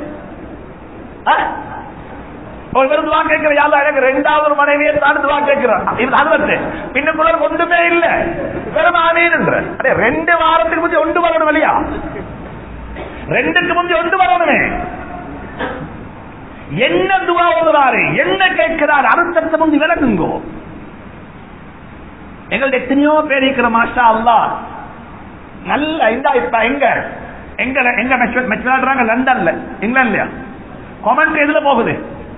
இவர் துவா கேட்கிற யாரா எனக்கு ரெண்டாவது மனைவியை தான் துவா கேட்கிறார் இது அதுவத்து பின்னுக்குள்ள ஒன்றுமே இல்ல வெறும் ஆமீன் என்ற அடே ரெண்டு வாரத்துக்கு முந்தைய ஒன்று வரணும் இல்லையா ரெண்டுக்கு முந்தைய ஒன்று வரணுமே என்ன துவா ஓதுறாரு என்ன கேட்கிறார் அர்த்தத்தை முந்தி விளக்குங்கோ எங்கள்ட்ட எத்தனையோ பேர் இருக்கிற மாஷா அல்லா நல்ல இந்த இப்ப எங்க எங்க எங்க மெச்சுறாங்க லண்டன்ல இங்கிலாந்துலயா கமெண்ட் எதுல போகுது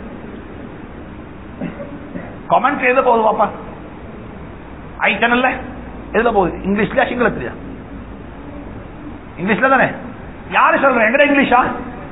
கமெண்ட் எதுல போகுது பாப்பா ஐ சேனல்ல எதுல போகுது இங்கிலீஷ்ல சிங்களத்திலயா இங்கிலீஷ்ல தானே யாரு சொல்ற எங்கட இங்கிலீஷா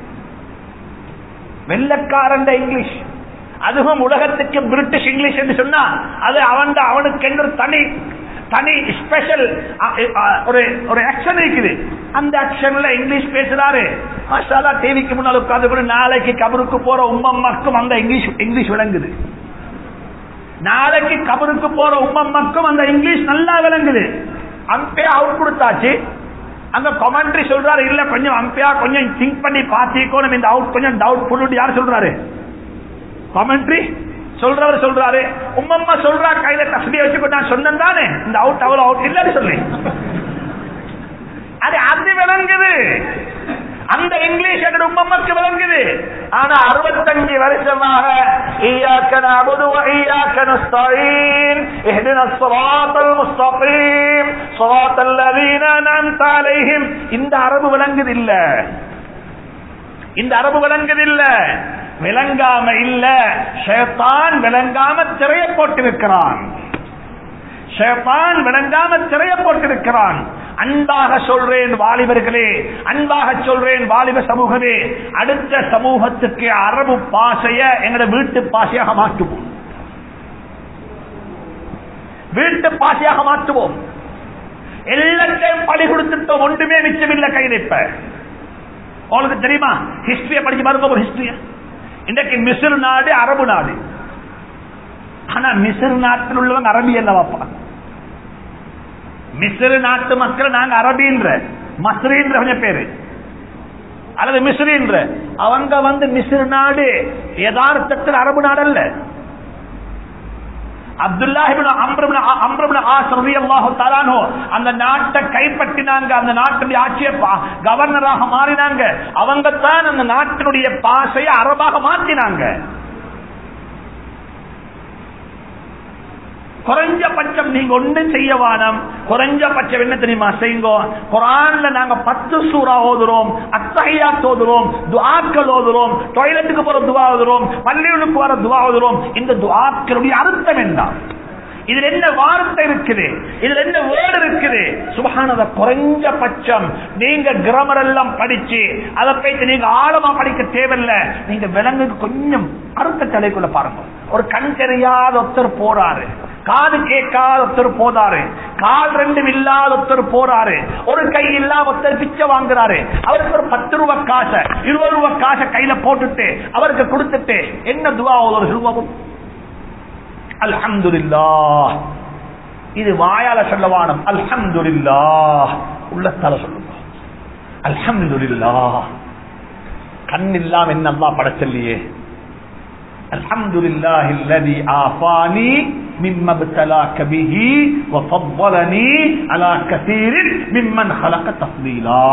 வெள்ளக்காரன் இங்கிலீஷ் அதுவும் உலகத்துக்கு பிரிட்டிஷ் இங்கிலீஷ் என்று சொன்னா அது அவன் அவனுக்கு என்று தனி தனி ஸ்பெஷல் ஒரு ஒரு ஆக்ஷன் இருக்குது அந்த ஆக்ஷன்ல இங்கிலீஷ் பேசுறாரு மாஷாலா டிவிக்கு முன்னால் உட்கார்ந்து நாளைக்கு கபருக்கு போற உம்மம்மாக்கும் அந்த இங்கிலீஷ் இங்கிலீஷ் விளங்குது நாளைக்கு கபருக்கு போற உம்மம்மாக்கும் அந்த இங்கிலீஷ் நல்லா விளங்குது அம்பே அவுட் கொடுத்தாச்சு அங்க கொமெண்ட்ரி சொல்றாரு இல்ல கொஞ்சம் அம்பியா கொஞ்சம் திங்க் பண்ணி பாத்திக்கணும் இந்த அவுட் கொஞ்சம் டவுட் ஃபுல் யார் சொல்றாரு கமெண்ட்ரி சொல்றவர் சொல்றாரு உம்மம்மா சொல்றா கையில தஸ்பியை வச்சுக்கோ நான் சொன்னேன் தானே இந்த அவுட் அவ்வளவு அவுட் இல்லன்னு சொல்லி அது அது விளங்குது அந்த இங்கிலீஷ் எங்க உம்மம்மாக்கு விளங்குது ஆனா அறுபத்தஞ்சு வருஷமாக إياك نعبد وإياك نستعين اهدنا الصراط المستقيم صراط الذين أنعمت عليهم இந்த அரபு விளங்குது இல்ல இந்த அரபு விளங்குது இல்ல விளங்காம இல்ல ஷேத்தான் விளங்காம திரைய போட்டிருக்கிறான் ஷேத்தான் விளங்காம திரைய போட்டிருக்கிறான் அன்பாக சொல்றேன் வாலிபர்களே அன்பாக சொல்றேன் வாலிப சமூகமே அடுத்த சமூகத்துக்கு அரபு பாசைய எங்கட வீட்டு பாசையாக மாற்றுவோம் வீட்டு பாசையாக மாற்றுவோம் எல்லாத்தையும் பழி கொடுத்துட்டோம் ஒன்றுமே மிச்சமில்லை கையில் இப்ப உங்களுக்கு தெரியுமா ஹிஸ்டரிய படிச்சு பாருங்க ஒரு ஹிஸ்டரிய இன்றைக்கு மிசிறு நாடு அரபு நாடு ஆனா மிசிறு நாட்டில் உள்ளவங்க அரபி அல்லவாப்பா மிஸ்ரு நாட்டு மக்கள் நாங்க அரபின்ற மஸ்ரின்ற கொஞ்சம் பேரு அல்லது மிஸ்ரின்ற அவங்க வந்து மிஸ்ரு நாடு யதார்த்தத்தில் அரபு நாடு அல்ல அந்த நாட்டை கைப்பற்றினாங்க அந்த நாட்டுடைய ஆட்சியை கவர்னராக மாறினாங்க அவங்க தான் அந்த நாட்டினுடைய பாசையை அரபாக மாற்றினாங்க குறைஞ்சபட்சம் நீங்க ஒன்றும் செய்ய வானம் குறைஞ்சபட்சம் என்ன தெரியுமா செய்யுங்க குரான்ல நாங்க பத்து சூறா ஓதுறோம் அத்தகையா ஓதுறோம் துவாக்கள் ஓதுறோம் டாய்லெட்டுக்கு போற துவா ஓதுறோம் பள்ளிகளுக்கு வர துவா ஓதுறோம் இந்த துவாக்களுடைய அர்த்தம் என்ன இதுல என்ன வார்த்தை இருக்குது இதுல என்ன வேர்டு இருக்குது சுபகானத குறைஞ்சபட்சம் நீங்க கிராமர் எல்லாம் படிச்சு அதை போயிட்டு நீங்க ஆழமா படிக்க தேவையில்ல நீங்க விலங்கு கொஞ்சம் அறுத்த தலைக்குள்ள பாருங்க ஒரு கண் தெரியாத ஒருத்தர் போறாரு காது கேட்காத ஒருத்தர் போதாரு கால் ரெண்டும் இல்லாத ஒருத்தர் போறாரு ஒரு கை இல்லாத ஒருத்தர் பிச்சை வாங்குறாரு அவருக்கு ஒரு பத்து ரூபாய் காசை இருபது ரூபாய் காசை கையில போட்டுட்டு அவருக்கு கொடுத்துட்டு என்ன துவா ஒரு சொல்லுவோம் அல்ஹம்துலில்லாஹ் இது வாயால சொல்லவானம் அல்ஹம்துலில்லாஹ் உள்ளத்தால சொல்லுங்க அல்ஹம்துலில்லாஹ் கண் இல்லாம என்ன அல்லாஹ் படைச்சல்லையே அல்ஹம்துலில்லாஹி அல்லதி ஆஃபானி மிம்ம ابتلاك به وفضلني على كثير ممن خلق تفضيلا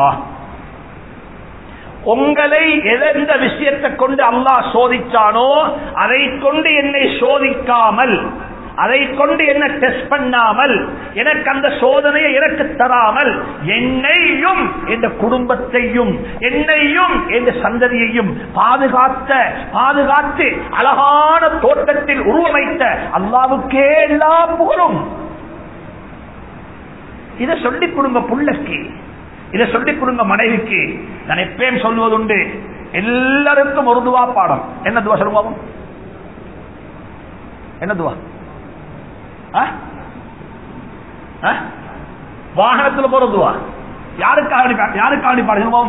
உங்களை எந்த விஷயத்தை கொண்டு அல்லாஹ் சோதிச்சானோ அதை கொண்டு என்னை சோதிக்காமல் அதை கொண்டு என்ன டெஸ்ட் பண்ணாமல் எனக்கு அந்த சோதனையை எனக்கு தராமல் என்னையும் எந்த குடும்பத்தையும் என்னையும் எந்த சந்ததியையும் பாதுகாத்த பாதுகாத்து அழகான தோட்டத்தில் உருவமைத்த அல்லாவுக்கே எல்லா புகழும் இதை சொல்லிக் கொடுங்க புள்ளக்கு இதை சொல்லிக் கொடுங்க மனைவிக்கு நான் எப்பயும் சொல்வதுண்டு எல்லாருக்கும் ஒரு துவா பாடம் என்ன துவா சொல்லுவோம் என்ன துவா வாகனத்தில் போற துவா யாருக்காக யாருக்காக பாடு சொல்லுவோம்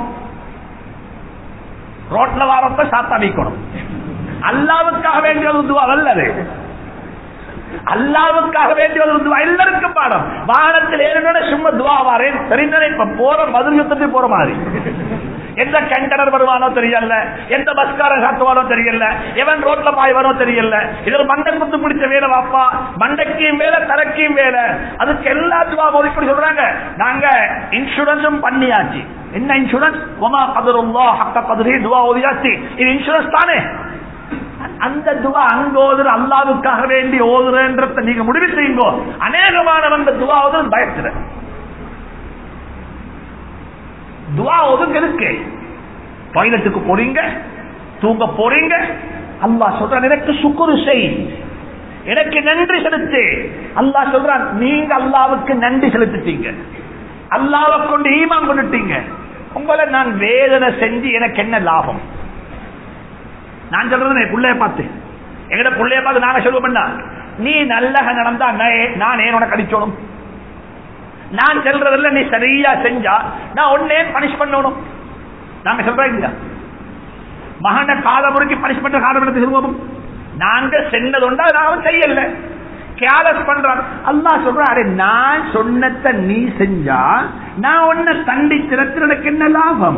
ரோட்ல வாரப்ப சாத்தா நீக்கணும் அல்லாவுக்காக வேண்டிய ஒரு துவா அல்லது அல்லாவுக்காக வேண்டிய ஒரு துவா எல்லாருக்கும் பாடம் வாகனத்தில் ஏறினோட சும்மா துவா வாரேன் தெரிந்தனே இப்ப போற மதுரை யுத்தத்துக்கு போற மாதிரி எந்த கண்டனர் வருவானோ தெரியல எந்த பஸ்காரன் காட்டுவானோ தெரியல எவன் ரோட்ல பாய்வானோ தெரியல இதுல மண்டை குத்து பிடிச்ச வேலை வாப்பா மண்டைக்கும் வேலை தரக்கையும் வேலை அதுக்கு எல்லா துவா இப்படி சொல்றாங்க நாங்க இன்சூரன்ஸும் பண்ணியாச்சு என்ன இன்சூரன்ஸ் ஒமா கதருல்லா ஹக்க கதரி துவா ஓதியாச்சு இது இன்சூரன்ஸ் தானே அந்த துவா அங்க ஓதுற அல்லாவுக்காக வேண்டி ஓதுறன்றத நீங்க முடிவு செய்யுங்கோ அநேகமானவன் துவா ஓதுறது பயத்துல துவா ஒதுங்க இருக்கு டாய்லெட்டுக்கு போறீங்க தூங்க போறீங்க அல்லாஹ் சொல்றான் எனக்கு சுக்குரு செய் எனக்கு நன்றி செலுத்து அல்லாஹ் சொல்றான் நீங்க அல்லாவுக்கு நன்றி செலுத்திட்டீங்க அல்லாவை கொண்டு ஈமான் கொண்டுட்டீங்க உங்களை நான் வேதனை செஞ்சு எனக்கு என்ன லாபம் நான் சொல்றது பிள்ளைய பார்த்து எங்கட பிள்ளைய பார்த்து நாங்க சொல்லுவோம்னா நீ நல்லக நடந்தா நான் ஏன் உனக்கு அடிச்சோணும் நான் சொல்றதில்ல நீ சரியா செஞ்சா நான் ஒன்னே பனிஷ் பண்ணணும் நாங்க சொல்றோம் இல்லையா மகன கால முறைக்கு பனிஷ் பண்ற காலம் சொல்லுவோம் நாங்க சென்னதுண்டா நான் செய்யல கேலஸ் பண்றான் அல்லா சொல்றாரு நான் சொன்னத நீ செஞ்சா நான் உன்னை தண்டிச்சிடத்தில் எனக்கு என்ன லாபம்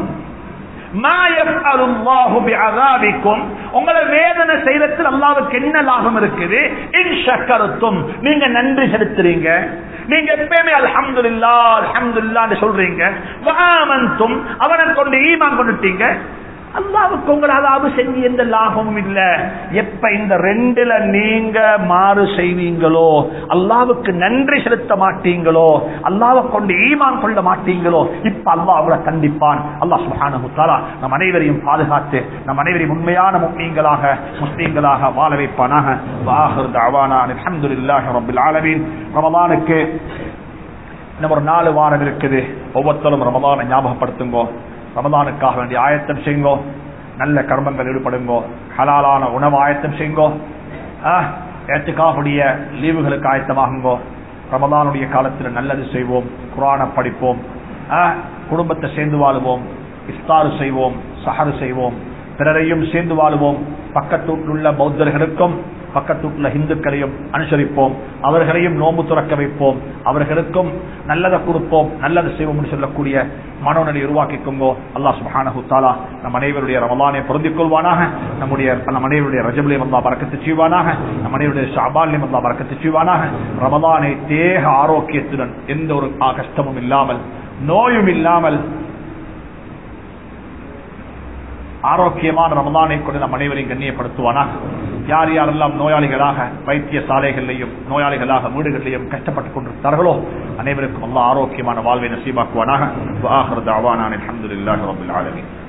உங்களை வேதனை செய்யறதுல அல்லாவுக்கு என்ன லாபம் இருக்குது கருத்தும் நீங்க நன்றி செலுத்துறீங்க நீங்க எப்பயுமே அல்ஹம்துல்லா அல்ஹம்துல்லான்னு சொல்றீங்க வாமந்தும் அவனை கொண்டு ஈமான் கொண்டுட்டீங்க அல்லாவுக்கு உங்களை அதாவது செஞ்சு எந்த லாபமும் இல்ல எப்ப இந்த ரெண்டுல நீங்க மாறு செய்வீங்களோ அல்லாவுக்கு நன்றி செலுத்த மாட்டீங்களோ அல்லாவை கொண்டு ஈமான் கொள்ள மாட்டீங்களோ இப்ப அல்லாஹ் அவரை கண்டிப்பான் அல்லாஹ் சுஹானஹு தஆலா நம் அனைவரையும் பாதுகாத்து நம் அனைவரையும் உண்மையான முஸ்லீம்களாக முஸ்லீம்களாக வாழ வைப்பானாக வாஹிர் தஅவானா அல்ஹம்துலில்லாஹி ரப்பில் ஆலமீன் ரமலானுக்கு இன்னும் ஒரு நாலு வாரம் இருக்குது ஒவ்வொருத்தரும் ரமலானை ஞாபகப்படுத்துங்கோ ரமதானுக்காக வேண்டிய ஆயத்தம் செய்யுங்கோ நல்ல கர்மங்கள் ஈடுபடுங்கோ ஹலாலான உணவு ஆயத்தம் செய்யுங்கோ ஏற்றுக்காவுடைய லீவுகளுக்கு ஆயத்தமாகுங்கோ ரமதானுடைய காலத்தில் நல்லது செய்வோம் குரான படிப்போம் குடும்பத்தை சேர்ந்து வாழுவோம் இஸ்தாரு செய்வோம் சஹரு செய்வோம் பிறரையும் சேர்ந்து வாழுவோம் பக்கத்தூட்டில் உள்ள பௌத்தர்களுக்கும் பக்கத்துள்ள இந்துக்களையும் அனுசரிப்போம் அவர்களையும் நோம்பு துறக்க வைப்போம் அவர்களுக்கும் நல்லதை கொடுப்போம் நல்லது செய்வோம் சொல்லக்கூடிய மனோநிலை உருவாக்கிக் கொங்கோ அல்லா சுஹானஹு தாலா நம் அனைவருடைய ரமலானை பொருந்திக் கொள்வானாக நம்முடைய நம் அனைவருடைய ரஜபுலையும் அல்லா பறக்கத்து செய்வானாக நம் அனைவருடைய ஷாபாலையும் அல்லா பறக்கத்து செய்வானாக ரமலானை தேக ஆரோக்கியத்துடன் எந்த ஒரு கஷ்டமும் இல்லாமல் நோயும் இல்லாமல் ஆரோக்கியமான ரமதானை கொண்டு நம் அனைவரையும் கண்ணியப்படுத்துவானாக யார் யாரெல்லாம் நோயாளிகளாக வைத்திய சாலைகளிலையும் நோயாளிகளாக வீடுகளிலையும் கஷ்டப்பட்டுக் கொண்டிருக்கிறார்களோ அனைவருக்கும் அல்ல ஆரோக்கியமான வாழ்வை நசீபாக்குவானாக அலமதுல்லாஹி ரபில் ஆலமின்